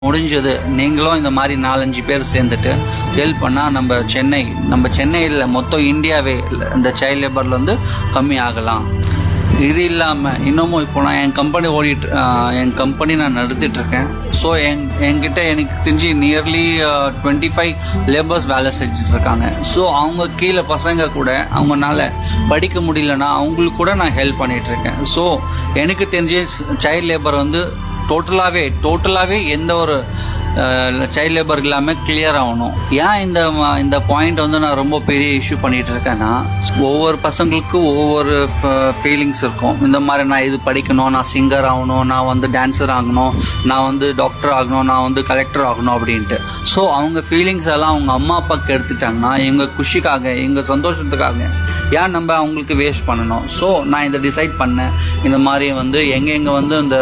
முடிஞ்சது நீங்களும் இந்த மாதிரி நாலஞ்சு பேர் சேர்ந்துட்டு ஹெல்ப் பண்ணா நம்ம சென்னை நம்ம சென்னையில் மொத்தம் இந்தியாவே இந்த சைல்ட் லேபர்ல இருந்து கம்மி ஆகலாம் இது இல்லாமல் இன்னமும் இப்போ நான் என் கம்பெனி ஓடிட்டு ஆஹ், என் கம்பெனி நான் நடத்திட்டு இருக்கேன் ஸோ என் என்கிட்ட எனக்கு தெரிஞ்சு நியர்லி டுவெண்ட்டி ஃபைவ் லேபர்ஸ் வேலை செஞ்சுட்டு இருக்காங்க ஸோ அவங்க கீழே பசங்க கூட அவங்கனால படிக்க முடியலன்னா அவங்களுக்கு கூட நான் ஹெல்ப் பண்ணிட்டு இருக்கேன் ஸோ எனக்கு தெரிஞ்சு சைல்ட் லேபர் வந்து டோட்டலாகவே டோட்டலாகவே எந்த ஒரு சைல்ட் லேபர் இல்லாமல் கிளியர் ஆகணும் ஏன் இந்த ம- இந்த பாயிண்ட் வந்து நான் ரொம்ப பெரிய இஷ்யூ பண்ணிட்டு இருக்கேன்னா ஒவ்வொரு பசங்களுக்கும் ஒவ்வொரு ஃபீலிங்ஸ் இருக்கும் இந்த மாதிரி நான் இது படிக்கணும் நான் சிங்கர் ஆகணும் நான் வந்து டான்ஸர் ஆகணும் நான் வந்து டாக்டர் ஆகணும் நான் வந்து கலெக்டர் ஆகணும் அப்படின்ட்டு ஸோ அவங்க ஃபீலிங்ஸ் எல்லாம் அவங்க அம்மா அப்பாவுக்கு எடுத்துட்டாங்கன்னா எங்க குஷிக்காக எங்க சந்தோஷத்துக்காக ஏன் நம்ம அவங்களுக்கு வேஸ்ட் பண்ணணும் ஸோ நான் இதை டிசைட் பண்ணேன் இந்த மாதிரி வந்து எங்க எங்க வந்து இந்த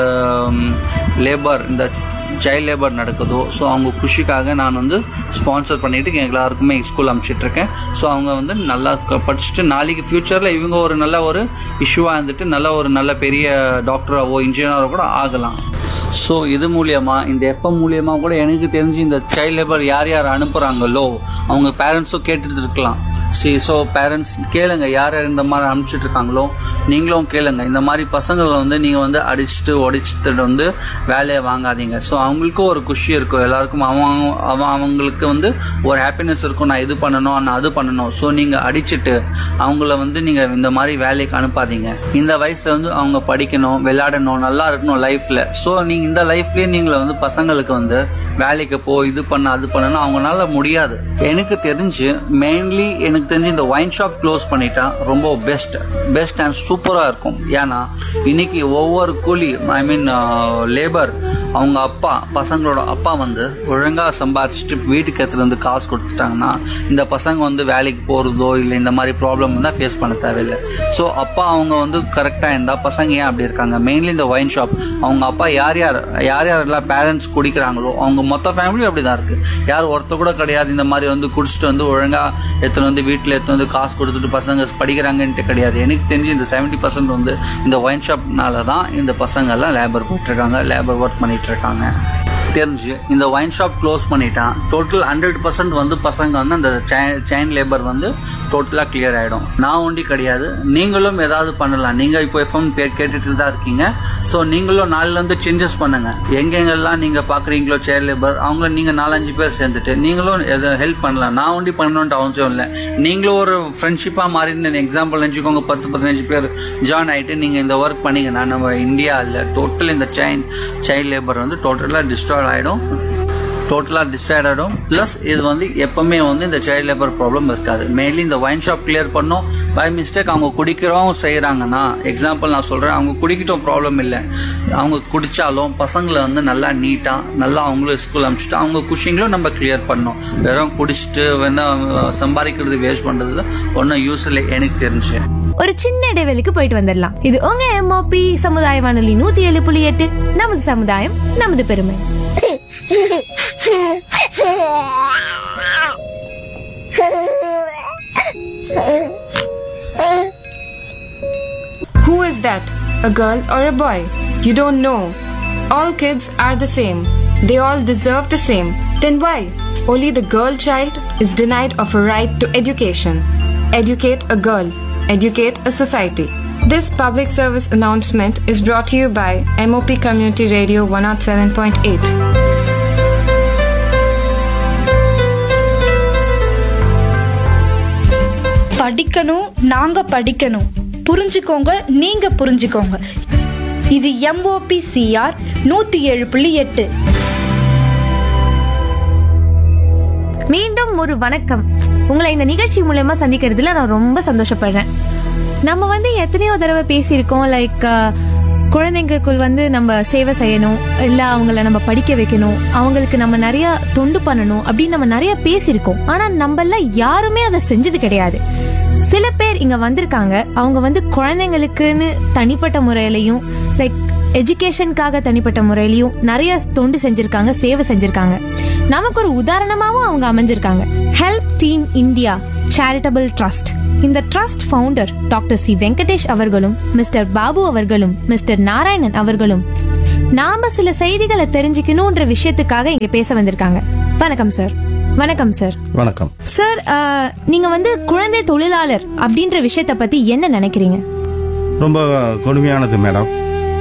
லேபர் இந்த சைல்ட் லேபர் நடக்குதோ ஸோ அவங்க குஷிக்காக நான் வந்து ஸ்பான்சர் பண்ணிட்டு எல்லாருக்குமே ஸ்கூல் அனுப்பிச்சிட்டு இருக்கேன் ஸோ அவங்க வந்து நல்லா க- படிச்சுட்டு நாளைக்கு ஃபியூச்சரில் இவங்க ஒரு நல்ல ஒரு இஷ்யூவாக இருந்துட்டு நல்ல ஒரு நல்ல பெரிய டாக்டராவோ இன்ஜினியரோ கூட ஆகலாம் ஸோ இது மூலியமா இந்த எஃப்எம் மூலியமா கூட எனக்கு தெரிஞ்சு இந்த சைல்ட் லேபர் யார் யார் அனுப்புறாங்களோ அவங்க பேரண்ட்ஸும் கேட்டுட்டு இருக்கலாம் சி ஸோ பேரண்ட்ஸ் கேளுங்க யார் யார் இந்த மாதிரி அனுப்பிச்சிட்டு இருக்காங்களோ நீங்களும் கேளுங்க இந்த மாதிரி பசங்களை வந்து நீங்கள் வந்து அடிச்சுட்டு உடைச்சிட்டு வந்து வேலையை வாங்காதீங்க ஸோ அவங்களுக்கும் ஒரு குஷி இருக்கும் எல்லாருக்கும் அவன் அவன் அவங்களுக்கு வந்து ஒரு ஹாப்பினஸ் இருக்கும் நான் இது பண்ணணும் நான் அது பண்ணணும் ஸோ நீங்கள் அடிச்சுட்டு அவங்கள வந்து நீங்கள் இந்த மாதிரி வேலைக்கு அனுப்பாதீங்க இந்த வயசுல வந்து அவங்க படிக்கணும் விளையாடணும் நல்லா இருக்கணும் லைஃப்ல ஸோ நீங்க இந்த லைஃப்லயே நீங்கள வந்து பசங்களுக்கு வந்து வேலைக்கு போ இது பண்ண அது பண்ணணும் அவங்களால முடியாது எனக்கு தெரிஞ்சு மெயின்லி எனக்கு தெரிஞ்சு இந்த ஒயின் ஷாப் க்ளோஸ் பண்ணிட்டா ரொம்ப பெஸ்ட் பெஸ்ட் அண்ட் சூப்பரா இருக்கும் ஏன்னா இன்னைக்கு ஒவ்வொரு கூலி ஐ மீன் லேபர் அவங்க அப்பா பசங்களோட அப்பா வந்து ஒழுங்கா சம்பாதிச்சுட்டு வீட்டுக்கு எடுத்துட்டு வந்து காசு கொடுத்துட்டாங்கன்னா இந்த பசங்க வந்து வேலைக்கு போறதோ இல்லை இந்த மாதிரி ப்ராப்ளம் தான் ஃபேஸ் பண்ண தேவையில்லை ஸோ அப்பா அவங்க வந்து கரெக்டாக இருந்தா பசங்க ஏன் அப்படி இருக்காங்க மெயின்லி இந்த ஒயின் ஷாப் அவங்க அப்பா யார் யார் யார் யாரெல்லாம் பேரண்ட்ஸ் குடிக்கிறாங்களோ அவங்க மொத்த ஃபேமிலியும் அப்படி தான் இருக்கு யார் ஒருத்தர் கூட கிடையாது இந்த மாதிரி வந்து குடிச்சிட்டு வந்து ஒழுங்கா எடுத்துன்னு வந்து வீட்டில் எடுத்து வந்து காசு கொடுத்துட்டு பசங்க படிக்கிறாங்கன்ட்டு கிடையாது எனக்கு தெரிஞ்சு இந்த செவன்டி பர்சன்ட் வந்து இந்த ஒயின் ஷாப்னால தான் இந்த பசங்க எல்லாம் லேபர் போயிட்டு இருக்காங்க லேபர் ஒர்க் பண்ணிட்டு இருக்காங்க தெரிஞ்சு இந்த ஒயின் ஷாப் க்ளோஸ் பண்ணிட்டான் டோட்டல் ஹண்ட்ரட் பர்சன்ட் வந்து பசங்க வந்து அந்த சைன் லேபர் வந்து டோட்டலாக கிளியர் ஆகிடும் நான் ஒண்டி கிடையாது நீங்களும் ஏதாவது பண்ணலாம் நீங்கள் இப்போ எஃப்எம் கேட்டுட்டு தான் இருக்கீங்க ஸோ நீங்களும் நாலுலேருந்து சேஞ்சஸ் பண்ணுங்க எங்கெங்கெல்லாம் நீங்கள் பார்க்குறீங்களோ சைல்ட் லேபர் அவங்க நீங்கள் நாலஞ்சு பேர் சேர்ந்துட்டு நீங்களும் எதை ஹெல்ப் பண்ணலாம் நான் ஒண்டி பண்ணணும்னு அவசியம் இல்லை நீங்களும் ஒரு ஃப்ரெண்ட்ஷிப்பாக மாறின்னு எக்ஸாம்பிள் நினச்சிக்கோங்க பத்து பதினஞ்சு பேர் ஜாயின் ஆகிட்டு நீங்கள் இந்த ஒர்க் பண்ணீங்கன்னா நம்ம இந்தியாவில் டோட்டல் இந்த சைன் சைல்ட் லேபர் வந்து டோட்டலாக டிஸ்ட்ராய் ஆகிடும் டோட்டலாக டிஸ்ட்ராய்ட் ஆகிடும் ப்ளஸ் இது வந்து எப்பவுமே வந்து இந்த சைல்ட் லேபர் ப்ராப்ளம் இருக்காது மெயின்லி இந்த ஒயின் ஷாப் கிளியர் பண்ணும் பை மிஸ்டேக் அவங்க குடிக்கிறோம் செய்கிறாங்கன்னா எக்ஸாம்பிள் நான் சொல்கிறேன் அவங்க குடிக்கிட்டோம் ப்ராப்ளம் இல்லை அவங்க குடித்தாலும் பசங்களை வந்து நல்லா நீட்டாக நல்லா அவங்களும் ஸ்கூல் அனுப்பிச்சிட்டு அவங்க குஷிங்களும் நம்ம கிளியர் பண்ணோம் வெறும் குடிச்சிட்டு வேணா சம்பாதிக்கிறது வேஸ்ட் பண்ணுறது ஒன்றும் யூஸ் இல்லை எனக்கு தெரிஞ்சு ஒரு சின்ன இடைவெளிக்கு போயிட்டு வந்துடலாம் இது உங்க எம்ஓபி சமுதாய வானொலி நூத்தி ஏழு புள்ளி எட்டு நமது சமுதாயம் நமது பெருமை Who is that? A girl or a boy? You don't know. All kids are the same. They all deserve the same. Then why? Only the girl child is denied of a right to education. Educate a girl. Educate a society. This public service announcement is brought to you by MOP Community Radio 107.8. படிக்கணும் நாங்க படிக்கணும் புரிஞ்சுக்கோங்க நீங்க புரிஞ்சுக்கோங்க இது MOP CR நூத்தி ஏழு புள்ளி எட்டு மீண்டும் ஒரு வணக்கம் உங்களை இந்த நிகழ்ச்சி மூலயமா சந்திக்கிறதுல நான் ரொம்ப சந்தோஷப்படுறேன் நம்ம வந்து எத்தனையோ தடவை பேசியிருக்கோம் லைக் குழந்தைங்களுக்குள் வந்து நம்ம சேவை செய்யணும் இல்ல அவங்கள நம்ம படிக்க வைக்கணும் அவங்களுக்கு நம்ம நிறைய தொண்டு பண்ணணும் அப்படின்னு நம்ம நிறைய பேசியிருக்கோம் ஆனா நம்மள யாருமே அதை செஞ்சது கிடையாது சில பேர் இங்க வந்திருக்காங்க அவங்க வந்து குழந்தைங்களுக்குன்னு தனிப்பட்ட முறையிலையும் லைக் எஜுகேஷனுக்காக தனிப்பட்ட முறையிலையும் நிறைய தொண்டு செஞ்சிருக்காங்க சேவை செஞ்சிருக்காங்க நமக்கு ஒரு உதாரணமாவும் அவங்க அமைஞ்சிருக்காங்க help team India charitable trust இந்த trust founder doctor C Venkatesh அவர்களும் மிஸ்டர் பாபு அவர்களும் மிஸ்டர் நாராயணன் அவர்களும் நாம சில செய்திகளை தெரிஞ்சுக்கணும்ன்ற விஷயத்துக்காக இங்க பேச வந்திருக்காங்க வணக்கம் சார் வணக்கம் சார் வணக்கம் சார் அஹ், நீங்க வந்து குழந்தை தொழிலாளர் அப்படின்ற விஷயத்த பத்தி என்ன நினைக்கிறீங்க ரொம்ப கொடுமையானது மேடம்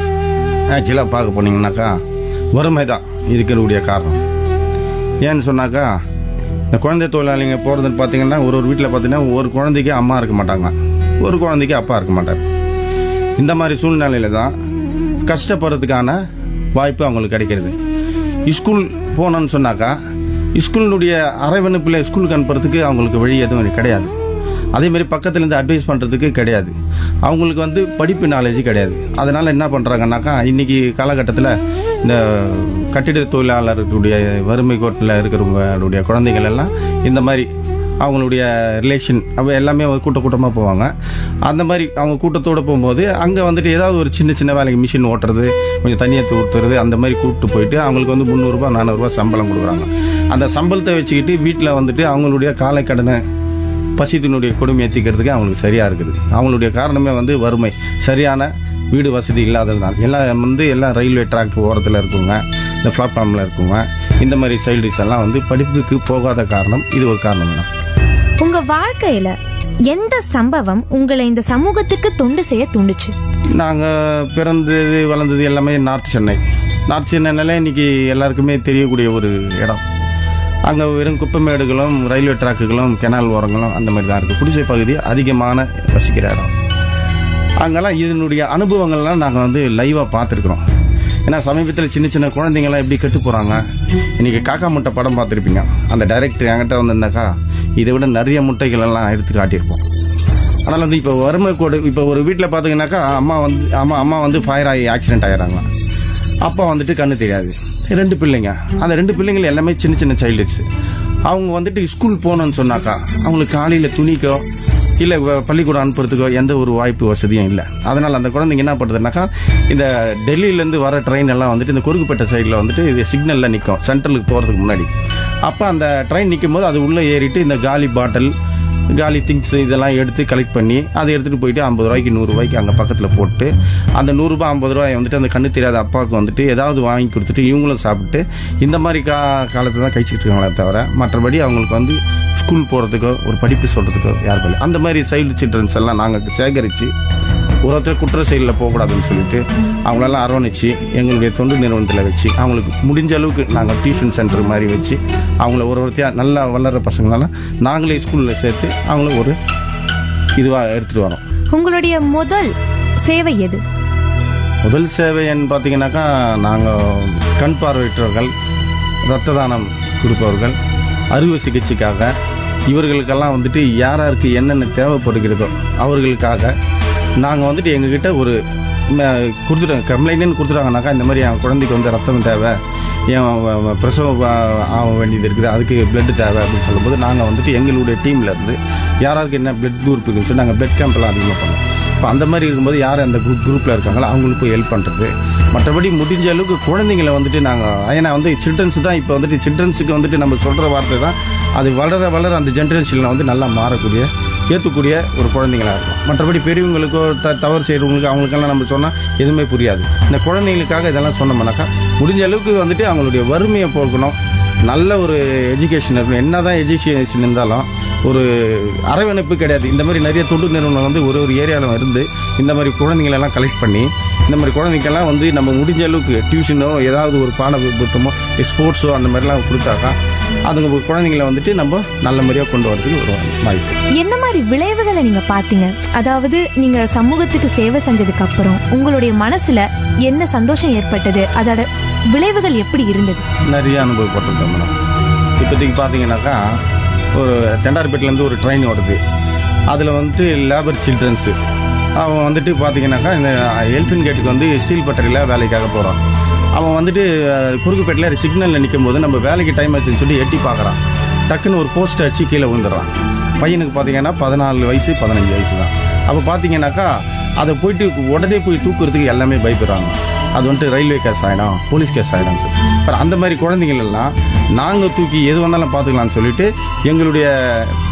ஆக்சுவலாக பார்க்க போனீங்கன்னாக்கா வறுமை தான் இதுக்குடைய காரணம் ஏன்னு சொன்னாக்கா இந்த குழந்தை தொழிலாளிங்க போகிறதுன்னு பார்த்தீங்கன்னா ஒரு ஒரு வீட்டில் பார்த்தீங்கன்னா ஒரு குழந்தைக்கு அம்மா இருக்க மாட்டாங்க ஒரு குழந்தைக்கு அப்பா இருக்க மாட்டார் இந்த மாதிரி சூழ்நிலையில தான் கஷ்டப்படுறதுக்கான வாய்ப்பு அவங்களுக்கு கிடைக்கிறது ஸ்கூல் போனோன்னு சொன்னாக்கா ஸ்கூலினுடைய அரவணைப்பில் ஸ்கூலுக்கு அனுப்புறதுக்கு அவங்களுக்கு வழி எதுவும் கிடையாது அதே மாதிரி பக்கத்துல இருந்து அட்வைஸ் பண்ணுறதுக்கு கிடையாது அவங்களுக்கு வந்து படிப்பு நாலேஜ் கிடையாது அதனால் என்ன பண்ணுறாங்கன்னாக்கா இன்றைக்கி காலகட்டத்தில் இந்த கட்டிட தொழிலாளர்களுடைய வறுமை கோட்டில் இருக்கிறவங்களுடைய குழந்தைகள் எல்லாம் இந்த மாதிரி அவங்களுடைய ரிலேஷன் அவ எல்லாமே ஒரு கூட்ட கூட்டமாக போவாங்க அந்த மாதிரி அவங்க கூட்டத்தோடு போகும்போது அங்கே வந்துட்டு ஏதாவது ஒரு சின்ன சின்ன வேலைக்கு மிஷின் ஓட்டுறது கொஞ்சம் தண்ணியை ஊற்றுறது அந்த மாதிரி கூப்பிட்டு போயிட்டு அவங்களுக்கு வந்து முந்நூறுரூபா நானூறுரூவா சம்பளம் கொடுக்குறாங்க அந்த சம்பளத்தை வச்சுக்கிட்டு வீட்டில் வந்துட்டு அவங்களுடைய காலை கடனை பசித்தினுடைய கொடுமை ஏற்றிக்கிறதுக்கு அவங்களுக்கு சரியாக இருக்குது அவங்களுடைய காரணமே வந்து வறுமை சரியான வீடு வசதி இல்லாததுனால எல்லாம் வந்து எல்லாம் ரயில்வே ட்ராக் ஓரத்தில் இருக்குங்க இந்த பிளாட்ஃபார்மில் இருக்குங்க இந்த மாதிரி சைல்டிஸ் எல்லாம் வந்து படிப்புக்கு போகாத காரணம் இது ஒரு காரணம் தான் உங்க வாழ்க்கையில எந்த சம்பவம் உங்களை இந்த சமூகத்துக்கு தொண்டு செய்ய தூண்டுச்சு நாங்கள் பிறந்தது வளர்ந்தது எல்லாமே நார்த் சென்னை நார்த் சென்னைனால இன்னைக்கு எல்லாருக்குமே தெரியக்கூடிய ஒரு இடம் அங்கே வெறும் குப்பைமேடுகளும் ரயில்வே ட்ராக்குகளும் கெனால் ஓரங்களும் அந்த மாதிரி தான் இருக்குது குடிசை பகுதி அதிகமான வசிக்கிற இடம் அங்கெல்லாம் இதனுடைய அனுபவங்கள்லாம் நாங்கள் வந்து லைவாக பார்த்துருக்குறோம் ஏன்னா சமீபத்தில் சின்ன சின்ன குழந்தைங்களாம் எப்படி கெட்டு போகிறாங்க இன்றைக்கி காக்கா முட்டை படம் பார்த்துருப்பீங்க அந்த டைரக்டர் என்கிட்ட வந்திருந்தாக்கா இதை விட நிறைய முட்டைகள் எல்லாம் எடுத்து காட்டியிருப்போம் ஆனால் வந்து இப்போ வறுமை கோடு இப்போ ஒரு வீட்டில் பார்த்தீங்கன்னாக்கா அம்மா வந்து அம்மா அம்மா வந்து ஃபயர் ஆகி ஆக்சிடென்ட் ஆகிடுறாங்க அப்பா வந்துட்டு கண்ணு தெரியாது ரெண்டு பிள்ளைங்க அந்த ரெண்டு பிள்ளைங்கள் எல்லாமே சின்ன சின்ன சைல்டுஸ் அவங்க வந்துட்டு ஸ்கூல் போகணும்னு சொன்னாக்கா அவங்களுக்கு காலையில் துணிக்கோ இல்லை பள்ளிக்கூடம் அனுப்புறதுக்கோ எந்த ஒரு வாய்ப்பு வசதியும் இல்லை அதனால் அந்த குழந்தைங்க என்ன பண்ணுறதுனாக்கா இந்த டெல்லியிலேருந்து வர ட்ரெயின் எல்லாம் வந்துட்டு இந்த குறுக்குப்பேட்டை சைடில் வந்துட்டு இது சிக்னலில் நிற்கும் சென்ட்ரலுக்கு போகிறதுக்கு முன்னாடி அப்போ அந்த ட்ரெயின் நிற்கும் போது அது உள்ளே ஏறிட்டு இந்த காலி பாட்டில் காலி திங்ஸ் இதெல்லாம் எடுத்து கலெக்ட் பண்ணி அதை எடுத்துகிட்டு போயிட்டு ஐம்பது ரூபாய்க்கு நூறுரூவாய்க்கு அங்கே பக்கத்தில் போட்டு அந்த நூறுரூபா ஐம்பது ரூபாய் வந்துட்டு அந்த கண்ணு தெரியாத அப்பாவுக்கு வந்துட்டு ஏதாவது வாங்கி கொடுத்துட்டு இவங்களும் சாப்பிட்டு இந்த மாதிரி கா காலத்தை தான் கழிச்சிட்டு இருக்காங்களே தவிர மற்றபடி அவங்களுக்கு வந்து ஸ்கூல் போகிறதுக்கோ ஒரு படிப்பு சொல்கிறதுக்கோ யாரும் இல்லை அந்த மாதிரி சைல்டு சில்ட்ரன்ஸ் எல்லாம் நாங்கள் சேகரித்து ஒருத்தர் குற்ற செயலில் போகக்கூடாதுன்னு சொல்லிட்டு அவங்களெல்லாம் அரவணைச்சு எங்களுடைய தொண்டு நிறுவனத்தில் வச்சு அவங்களுக்கு முடிஞ்ச அளவுக்கு நாங்கள் டியூஷன் சென்டர் மாதிரி வச்சு அவங்கள ஒரு ஒருத்தையாக நல்லா வளர்கிற பசங்களெல்லாம் நாங்களே ஸ்கூலில் சேர்த்து அவங்கள ஒரு இதுவாக எடுத்துகிட்டு வரோம் உங்களுடைய முதல் சேவை எது முதல் சேவைன்னு பார்த்தீங்கன்னாக்கா நாங்கள் கண் பார்வையற்றவர்கள் இரத்த தானம் கொடுப்பவர்கள் அறுவை சிகிச்சைக்காக இவர்களுக்கெல்லாம் வந்துட்டு யார் யாருக்கு என்னென்ன தேவைப்படுகிறதோ அவர்களுக்காக நாங்கள் வந்துட்டு எங்ககிட்ட ஒரு ம- கொடுத்துட்டோம் கம்ப்ளைண்ட்னு கொடுத்துட்டாங்கனாக்கா இந்த மாதிரி என் குழந்தைக்கு வந்து ரத்தம் தேவை என் வ- வ- பிரசவம் ஆ- ஆக வேண்டியது இருக்குது அதுக்கு பிளட் தேவை அப்படின்னு சொல்லும்போது நாங்கள் வந்துட்டு எங்களுடைய டீம்ல இருந்து யாராருக்கு என்ன பிளட் குரூப் இருக்குன்னு சொல்லி நாங்கள் பிளட் கேம்ப்லாம் அதிகமாக பண்ணோம் இப்போ அந்த மாதிரி இருக்கும்போது யார் அந்த குரூப் குரூப்பில் இருக்காங்களோ அவங்களுக்கு போய் ஹெல்ப் பண்ணுறது மற்றபடி முடிஞ்ச அளவுக்கு குழந்தைங்களை வந்துட்டு நாங்கள் ஏன்னா வந்து சில்ட்ரன்ஸ் தான் இப்போ வந்துட்டு சில்ட்ரன்ஸுக்கு வந்துட்டு நம்ம சொல்கிற வார்த்தை தான் அது வளர வளர அந்த ஜென்ரேஷனில் வந்து நல்லா மாறக்கூடிய ஏற்றக்கூடிய ஒரு குழந்தைங்களா இருக்கும் மற்றபடி பெரியவங்களுக்கோ த தவறு செய்கிறவங்களுக்கு அவங்களுக்கெல்லாம் நம்ம சொன்னால் எதுவுமே புரியாது இந்த குழந்தைங்களுக்காக இதெல்லாம் சொன்னோம்னாக்கா முடிஞ்ச அளவுக்கு வந்துட்டு அவங்களுடைய வறுமையை போக்கணும் நல்ல ஒரு எஜுகேஷன் இருக்கணும் என்னதான் எஜுகேஷன் இருந்தாலும் ஒரு அரவணைப்பு கிடையாது இந்த மாதிரி நிறைய தொண்டு நிறுவனம் வந்து ஒரு ஒரு ஏரியாவில் இருந்து இந்த மாதிரி குழந்தைங்களை எல்லாம் கலெக்ட் பண்ணி இந்த மாதிரி குழந்தைங்கெல்லாம் வந்து நம்ம முடிஞ்ச அளவுக்கு டியூஷனோ ஏதாவது ஒரு பாட புத்தமோ ஸ்போர்ட்ஸோ அந்த மாதிரிலாம் கொடுத்தாக்கா அதுங்க குழந்தைங்களை வந்துட்டு நம்ம நல்ல முறையாக கொண்டு வரதுக்கு ஒரு வாய்ப்பு என்ன மாதிரி விளைவுகளை நீங்க பாத்தீங்க அதாவது நீங்க சமூகத்துக்கு சேவை செஞ்சதுக்கு அப்புறம் உங்களுடைய மனசுல என்ன சந்தோஷம் ஏற்பட்டது அதோட விளைவுகள் எப்படி இருந்தது நிறைய அனுபவப்பட்டிருக்கோம் மேடம் இப்போதைக்கு பார்த்தீங்கன்னாக்கா ஒரு தெண்டார்பேட்டிலேருந்து ஒரு ட்ரெயின் ஓடுது அதில் வந்துட்டு லேபர் சில்ட்ரன்ஸு அவன் வந்துட்டு பார்த்தீங்கன்னாக்கா இந்த எல்ஃபின் கேட்டுக்கு வந்து ஸ்டீல் பட்டறையில் வேலைக்காக போகிறான் அவன் வந்துட்டு அஹ், குறுக்குப்பேட்டில் சிக்னலில் நிற்கும் போது நம்ம வேலைக்கு டைம் ஆச்சுன்னு சொல்லி எட்டி பார்க்குறான் டக்குன்னு ஒரு போஸ்ட் அடிச்சு கீழே விழுந்துடுறான் பையனுக்கு பார்த்தீங்கன்னா பதினாலு வயசு பதினஞ்சு வயசு தான் அப்போ பார்த்தீங்கன்னாக்கா அதை போயிட்டு உடனே போய் தூக்குறதுக்கு எல்லாமே பயப்படுறாங்க அது வந்துட்டு ரயில்வே கேஸ் ஆகிடும் போலீஸ் கேஸ் ஆகிடும் சொல்லி அப்புறம் அந்த மாதிரி குழந்தைங்கள் எல்லாம் நாங்கள் தூக்கி எது வேணாலும் பார்த்துக்கலாம்னு சொல்லிட்டு எங்களுடைய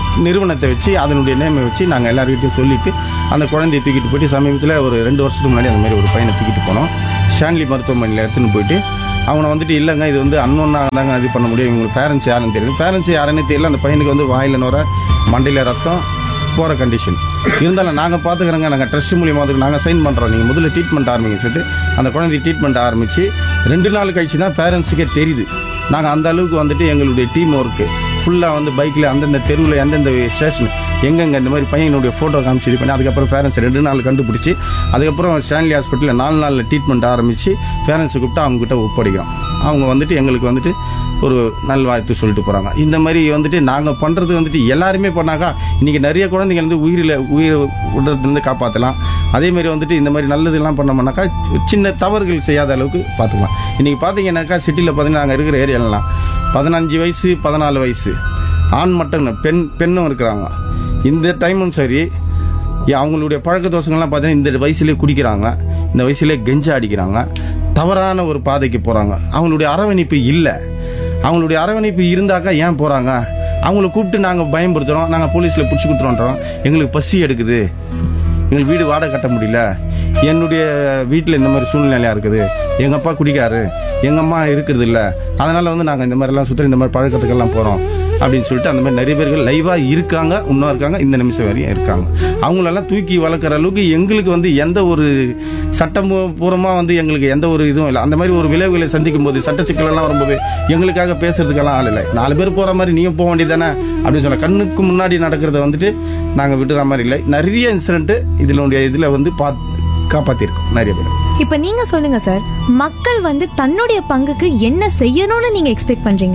நிறுவனத்தை வச்சு அதனுடைய நேமை வச்சு நாங்கள் எல்லாருக்கிட்டையும் சொல்லிட்டு அந்த குழந்தையை தூக்கிட்டு போயிட்டு சமீபத்தில் ஒரு ரெண்டு வருஷத்துக்கு முன்னாடி அந்த மாதிரி ஒரு பையனை தூக்கிட்டு போனோம் ஸ்டான்லி மருத்துவமனையில் எடுத்துன்னு போயிட்டு அவனை வந்துட்டு இல்லைங்க இது வந்து அன்னொன்னாக தாங்க இது பண்ண முடியும் இவங்களுக்கு பேரண்ட்ஸ் யாருன்னு தெரியும் பேரண்ட்ஸ் யாருன்னு தெரியல அந்த பையனுக்கு வந்து வாயில் நோர மண்டையில் ரத்தம் போகிற கண்டிஷன் இருந்தாலும் நாங்கள் பார்த்துக்கிறோங்க நாங்கள் ட்ரஸ்ட் மூலியமாக வந்து நாங்கள் சைன் பண்ணுறோம் நீங்கள் முதல்ல ட்ரீட்மெண்ட் ஆரம்பிங்க சொல்லிட்டு அந்த குழந்தை ட்ரீட்மெண்ட் ஆரம்பித்து ரெண்டு நாள் கழிச்சு தான் பேரண்ட்ஸுக்கே தெரியுது நாங்கள் அந்த அளவுக்கு வந்துட்டு எங்களுடைய டீம் ஒர்க்கு ஃபுல்லாக வந்து பைக்கில் அந்தந்த தெருவில் எந்தெந்த ஸ்டேஷன் எங்கெங்க இந்த மாதிரி பையனுடைய ஃபோட்டோ காமிச்சு இது பண்ணி அதுக்கப்புறம் பேரண்ட்ஸ் ரெண்டு நாள் கண்டுபிடிச்சி அதுக்கப்புறம் ஸ்டான்லி ஹாஸ்பிட்டலில் நாலு நாளில் ட்ரீட்மெண்ட் ஆரம்பித்து பேரண்ட்ஸை கூப்பிட்டு அவங்ககிட்ட ஒப்படைக்கிறோம் அவங்க வந்துட்டு எங்களுக்கு வந்துட்டு ஒரு நல்வாழ்த்து சொல்லிட்டு போகிறாங்க இந்த மாதிரி வந்துட்டு நாங்கள் பண்ணுறது வந்துட்டு எல்லாருமே பண்ணாக்கா இன்றைக்கி நிறைய குழந்தைங்க வந்து உயிரில் உயிர் விடுறதுலேருந்து காப்பாற்றலாம் அதே மாதிரி வந்துட்டு இந்த மாதிரி நல்லதெல்லாம் பண்ணோம்னாக்கா சின்ன தவறுகள் செய்யாத அளவுக்கு பார்த்துக்கலாம் இன்றைக்கி பார்த்தீங்கன்னாக்கா சிட்டியில் பார்த்தீங்கன்னா நாங்கள் இருக்கிற ஏரியாலலாம் பதினஞ்சு வயசு பதினாலு வயசு ஆண் மட்டும் இல்ல, பெண் பெண்ணும் இருக்கிறாங்க இந்த டைமும் சரி ஏ, அவங்களுடைய பழக்க தோஷங்கள்லாம் பார்த்தீங்கன்னா இந்த வயசுலேயே குடிக்கிறாங்க இந்த வயசுலேயே கெஞ்சா அடிக்கிறாங்க தவறான ஒரு பாதைக்கு போகிறாங்க அவங்களுடைய அரவணைப்பு இல்லை அவங்களுடைய அரவணைப்பு இருந்தாக்கா ஏன் போகிறாங்க அவங்கள கூப்பிட்டு நாங்கள் பயன்படுத்துகிறோம் நாங்கள் போலீஸில் பிடிச்சி கொடுத்துறோன்றோம் எங்களுக்கு பசி எடுக்குது எங்களுக்கு வீடு வாடகை கட்ட முடியல என்னுடைய வீட்டில் இந்த மாதிரி சூழ்நிலையாக இருக்குது எங்கள் அப்பா குடிக்காரு எங்கள் அம்மா இருக்கிறது இல்லை அதனால் வந்து நாங்கள் இந்த மாதிரிலாம் சுற்றி இந்த மாதிரி பழக்கத்துக்கெல்லாம் போகிறோம் அப்படின்னு சொல்லிட்டு அந்த மாதிரி நிறைய பேர்கள் லைவாக இருக்காங்க இன்னும் இருக்காங்க இந்த நிமிஷம் வரையும் இருக்காங்க அவங்களெல்லாம் தூக்கி வளர்க்குற அளவுக்கு எங்களுக்கு வந்து எந்த ஒரு சட்டம் பூர்வமாக வந்து எங்களுக்கு எந்த ஒரு இதுவும் இல்லை அந்த மாதிரி ஒரு விளைவுகளை சந்திக்கும் போது சட்ட சிக்கலெல்லாம் வரும்போது எங்களுக்காக பேசுறதுக்கெல்லாம் ஆள் இல்லை நாலு பேர் போகிற மாதிரி நீயும் போக வேண்டியதானே அப்படின்னு சொன்ன கண்ணுக்கு முன்னாடி நடக்கிறத வந்துட்டு நாங்கள் விடுற மாதிரி இல்லை நிறைய இன்சிடென்ட் இதில் இதில் வந்து பா காப்பாற்றிருக்கோம் நிறைய பேர் இப்ப நீங்க சொல்லுங்க சார் மக்கள் வந்து தன்னுடைய பங்குக்கு என்ன செய்யணும்னு நீங்க எக்ஸ்பெக்ட் பண்றீங்க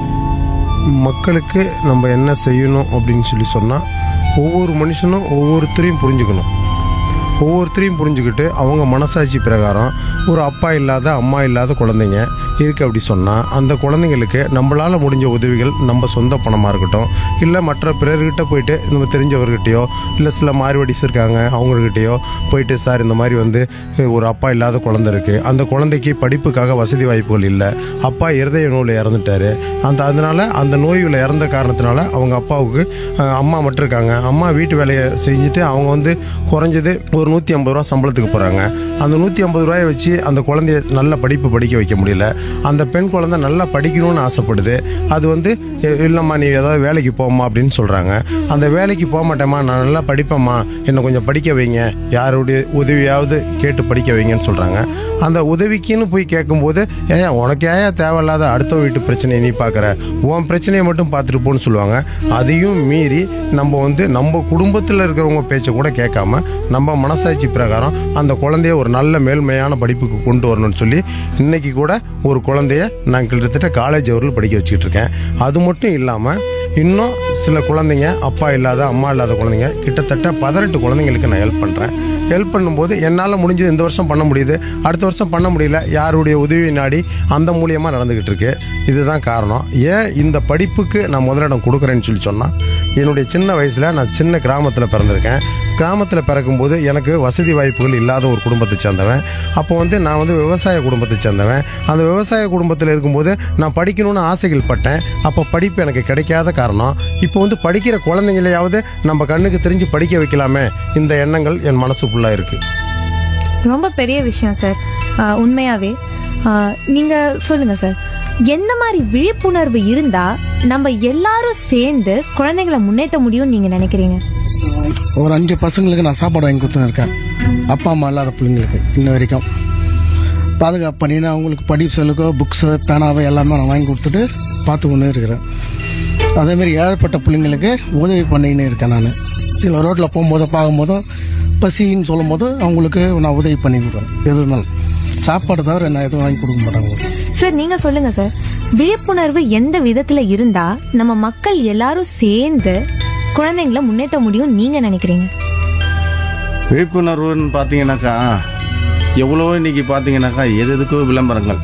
மக்களுக்கு நம்ம என்ன செய்யணும் அப்படின்னு சொல்லி சொன்னால் ஒவ்வொரு மனுஷனும் ஒவ்வொருத்தரையும் புரிஞ்சுக்கணும் ஒவ்வொருத்தரையும் புரிஞ்சுக்கிட்டு அவங்க மனசாட்சி பிரகாரம் ஒரு அப்பா இல்லாத அம்மா இல்லாத குழந்தைங்க இருக்கு அப்படி சொன்னால் அந்த குழந்தைங்களுக்கு நம்மளால் முடிஞ்ச உதவிகள் நம்ம சொந்த பணமாக இருக்கட்டும் இல்லை மற்ற பிறர்கிட்ட போயிட்டு நம்ம தெரிஞ்சவர்கிட்டயோ இல்லை சில மார்வடிஸ் இருக்காங்க அவங்கக்கிட்டயோ போயிட்டு சார் இந்த மாதிரி வந்து அஹ், ஒரு அப்பா இல்லாத குழந்தை இருக்குது அந்த குழந்தைக்கு படிப்புக்காக வசதி வாய்ப்புகள் இல்லை அப்பா இருதய நோயில் இறந்துட்டாரு அந்த அதனால அந்த நோயில் இறந்த காரணத்தினால அவங்க அப்பாவுக்கு அஹ், அம்மா மட்டும் இருக்காங்க அம்மா வீட்டு வேலையை செஞ்சுட்டு அவங்க வந்து குறைஞ்சது ஒரு நூற்றி ஐம்பது ரூபா சம்பளத்துக்கு போகிறாங்க அந்த நூற்றி ஐம்பது ரூபாயை வச்சு அந்த குழந்தைய நல்ல படிப்பு படிக்க வைக்க முடியல அந்த பெண் குழந்தை நல்லா படிக்கணும்னு ஆசைப்படுது அது வந்து "எ- இல்லைம்மா நீ ஏதாவது வேலைக்கு போம்மா அப்படின்னு சொல்கிறாங்க அந்த வேலைக்கு போக மாட்டேம்மா நான் நல்லா படிப்பேம்மா என்னை கொஞ்சம் படிக்க வைங்க யாருடைய உதவியாவது கேட்டு படிக்க வைங்கன்னு சொல்கிறாங்க அந்த உதவிக்குன்னு போய் கேட்கும்போது ஏன் உனக்கு ஏன் தேவையில்லாத அடுத்த வீட்டு பிரச்சனையை நீ பார்க்குற உன் பிரச்சனையை மட்டும் பார்த்துட்டு போன்னு சொல்லுவாங்க அதையும் மீறி நம்ம வந்து நம்ம குடும்பத்தில் இருக்கிறவங்க பேச்சை கூட கேட்காம நம்ம மனசாட்சி பிரகாரம் அந்த குழந்தைய ஒரு நல்ல மேல்மையான படிப்புக்கு கொண்டு வரணும்னு சொல்லி இன்னைக்கு கூட ஒரு குழந்தைய நான் கிட்டத்தட்ட காலேஜ் அவர்கள் படிக்க வச்சுக்கிட்டு இருக்கேன் அது மட்டும் இல்லாமல் இன்னும் சில குழந்தைங்க அப்பா இல்லாத அம்மா இல்லாத குழந்தைங்க கிட்டத்தட்ட பதினெட்டு குழந்தைங்களுக்கு நான் ஹெல்ப் பண்ணுறேன் ஹெல்ப் பண்ணும்போது என்னால் முடிஞ்சது இந்த வருஷம் பண்ண முடியுது அடுத்த வருஷம் பண்ண முடியல யாருடைய உதவி நாடி அந்த மூலியமாக நடந்துக்கிட்டு இருக்கு இதுதான் காரணம் ஏன் இந்த படிப்புக்கு நான் முதலிடம் கொடுக்குறேன்னு சொல்லி சொன்னால் என்னுடைய சின்ன வயசில் நான் சின்ன கிராமத்தில் பிறந்திருக்கேன் கிராமத்தில் பிறக்கும்போது எனக்கு வசதி வாய்ப்புகள் இல்லாத ஒரு குடும்பத்தை சேர்ந்தவன் அப்போ வந்து நான் வந்து விவசாய குடும்பத்தை சேர்ந்தவன் அந்த விவசாய குடும்பத்தில் இருக்கும்போது நான் படிக்கணும்னு ஆசைகள் பட்டேன் அப்போ படிப்பு எனக்கு கிடைக்காத காரணம் இப்போ வந்து படிக்கிற குழந்தைங்களையாவது நம்ம கண்ணுக்கு தெரிஞ்சு படிக்க வைக்கலாமே இந்த எண்ணங்கள் என் மனசு ஃபுல்லாக இருக்குது ரொம்ப பெரிய விஷயம் சார் ஆஹ், உண்மையாவே ஆஹ், நீங்க சொல்லுங்க சார் எந்த மாதிரி விழிப்புணர்வு இருந்தா நம்ம எல்லாரும் சேர்ந்து குழந்தைகளை முன்னேற்ற முடியும்னு நீங்க நினைக்கிறீங்க ஒரு அஞ்சு பசங்களுக்கு நான் சாப்பாடு வாங்கி கொடுத்துன்னு இருக்கேன் அப்பா அம்மா இல்லாத பிள்ளைங்களுக்கு இன்ன வரைக்கும் பாதுகாப்பு பண்ணின்னு அவங்களுக்கு படிப்பு செல்லுக்கோ புக்ஸு பேனாவை எல்லாமே நான் வாங்கி கொடுத்துட்டு பார்த்து கொண்டு இருக்கிறேன் அதேமாரி ஏழைப்பட்ட பிள்ளைங்களுக்கு உதவி பண்ணின்னு இருக்கேன் நான் சில ரோட்டில் போகும்போது பார்க்கும்போதும் பசின்னு சொல்லும் போது அவங்களுக்கு நான் உதவி பண்ணி கொடுக்குறேன் எது இருந்தாலும் சாப்பாடு தவிர நான் எதுவும் வாங்கி கொடுக்க மாட்டாங்க சார் நீங்க சொல்லுங்க சார் விழிப்புணர்வு எந்த விதத்துல இருந்தா நம்ம மக்கள் எல்லாரும் சேர்ந்து குழந்தைங்களை முன்னேற்ற முடியும் நீங்க நினைக்கிறீங்க விழிப்புணர்வுன்னு பார்த்தீங்கன்னாக்கா எவ்வளவோ இன்னைக்கு பார்த்தீங்கன்னாக்கா எது எதுக்கோ விளம்பரங்கள்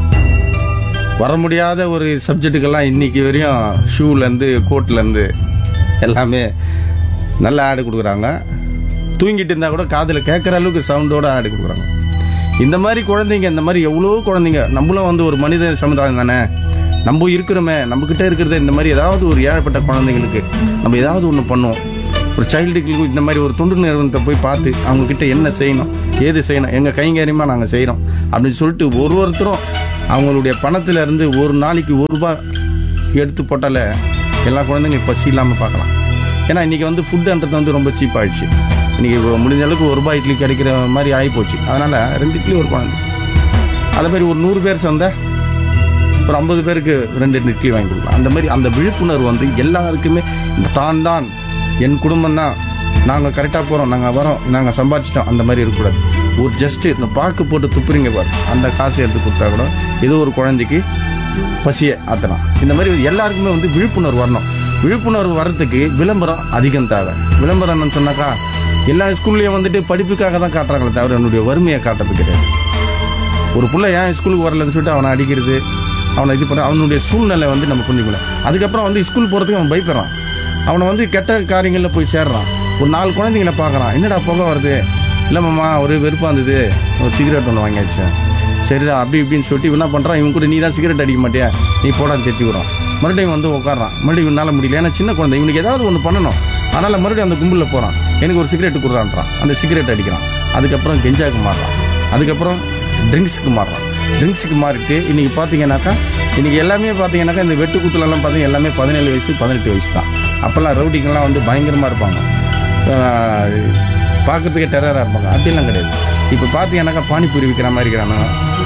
வர முடியாத ஒரு சப்ஜெக்ட்டுக்கெல்லாம் இன்னைக்கு வரையும் ஷூலேருந்து கோட்லேருந்து எல்லாமே நல்ல ஆடு கொடுக்குறாங்க தூங்கிட்டு இருந்தால் கூட காதில் கேட்குற அளவுக்கு சவுண்டோட ஆடு கொடுக்குறாங்க இந்த மாதிரி குழந்தைங்க இந்த மாதிரி எவ்வளோ குழந்தைங்க நம்மளும் வந்து ஒரு மனித சமுதாயம் தானே நம்ம இருக்கிறோமே நம்ம கிட்ட இருக்கிறத இந்த மாதிரி ஏதாவது ஒரு ஏழைப்பட்ட குழந்தைங்களுக்கு நம்ம ஏதாவது ஒன்று பண்ணுவோம் ஒரு சைல்டுக்கு இந்த மாதிரி ஒரு தொண்டு நிறுவனத்தை போய் பார்த்து அவங்க கிட்ட என்ன செய்யணும் ஏது செய்யணும் எங்க கைங்கரியமா நாங்கள் செய்கிறோம் அப்படின்னு சொல்லிட்டு ஒரு ஒருத்தரும் அவங்களுடைய பணத்துல இருந்து ஒரு நாளைக்கு ஒரு ரூபாய் எடுத்து போட்டாலே எல்லா குழந்தைங்களும் பசி இல்லாமல் பார்க்கலாம் ஏன்னா இன்னைக்கு வந்து ஃபுட்டுன்றது வந்து ரொம்ப சீப் ஆயிடுச்சு இன்னைக்கு இப்போ முடிஞ்ச அளவுக்கு ஒரு ரூபாய் இட்லி கிடைக்கிற மாதிரி ஆகிப்போச்சு அதனால ரெண்டு இட்லி ஒரு குழந்தை அதே மாதிரி ஒரு நூறு பேர் சேர்ந்தா ஒரு ஐம்பது பேருக்கு ரெண்டு ரெண்டு இட்லி வாங்கி கொடுக்கலாம் அந்த மாதிரி அந்த விழிப்புணர்வு வந்து எல்லாருக்குமே தான் தான் என் குடும்பம் தான் நாங்கள் கரெக்டாக போகிறோம் நாங்கள் வரோம் நாங்கள் சம்பாதிச்சிட்டோம் அந்த மாதிரி இருக்கக்கூடாது ஒரு ஜஸ்ட்டு இந்த பாக்கு போட்டு துப்புறீங்க பாரு அந்த காசை எடுத்து கொடுத்தா கூட ஏதோ ஒரு குழந்தைக்கு பசியை ஆற்றலாம் இந்த மாதிரி எல்லாருக்குமே வந்து விழிப்புணர்வு வரணும் விழிப்புணர்வு வர்றதுக்கு விளம்பரம் அதிகம் தேவை விளம்பரம்னு சொன்னாக்கா எல்லா ஸ்கூல்லையும் வந்துட்டு படிப்புக்காக தான் காட்டுறாங்களே தவிர என்னுடைய வறுமையை காட்டுறது கிடையாது ஒரு புள்ள ஏன் ஸ்கூலுக்கு வரலன்னு சொல்லிட்டு அவனை அடிக்கிறது அவனை இது பண்ண அவனுடைய சூழ்நிலை வந்து நம்ம புரிஞ்சுக்கல அதுக்கப்புறம் வந்து ஸ்கூல் போகிறதுக்கு அவன் பயப்படுறான் அவனை வந்து கெட்ட காரியங்களில் போய் சேர்றான் ஒரு நாலு குழந்தைங்கள பார்க்குறான் என்னடா புகை வருது இல்லைம்மா ஒரு வெறுப்பாக இருந்தது ஒரு சிகரெட் ஒன்று வாங்கியாச்சு சரிடா அப்படி இப்படின்னு சொல்லிட்டு இவன் என்ன பண்ணுறான் இவன் கூட நீ தான் சிகரெட் அடிக்க மாட்டியா நீ போடான்னு திட்டி விடுறான் மறுபடியும் வந்து உட்காரான் மறுபடியும் இவனால முடியல ஏன்னா சின்ன குழந்தை இவனுக்கு ஏதாவது ஒன்று பண்ணணும் அதனால் மறுபடியும் அந்த கும்பலில் போகிறான் எனக்கு ஒரு சிகரெட் கொடுறான்றான் அந்த சிகரெட் அடிக்கிறான் அதுக்கப்புறம் கெஞ்சாக்கு மாறுறான் அதுக்கப்புறம் ட்ரிங்க்ஸுக்கு மாறுறான் ட்ரிங்க்ஸுக்கு மாறிட்டு இன்னைக்கு பார்த்தீங்கன்னாக்கா இன்னைக்கு எல்லாமே பார்த்தீங்கன்னாக்கா இந்த வெட்டு குத்துலலாம் பார்த்தீங்கன்னா எல்லாமே பதினேழு வயசு பதினெட்டு வயசு தான் அப்போல்லாம் ரவுடிங்கெல்லாம் வந்து பயங்கரமாக இருப்பாங்க ஆஹ் பார்க்கறதுக்கே டெரராக இருப்பாங்க அப்படிலாம் கிடையாது இப்போ பார்த்தீங்கன்னாக்கா பானிபூரி விற்கிற மாதிரி இருக்கிறாங்க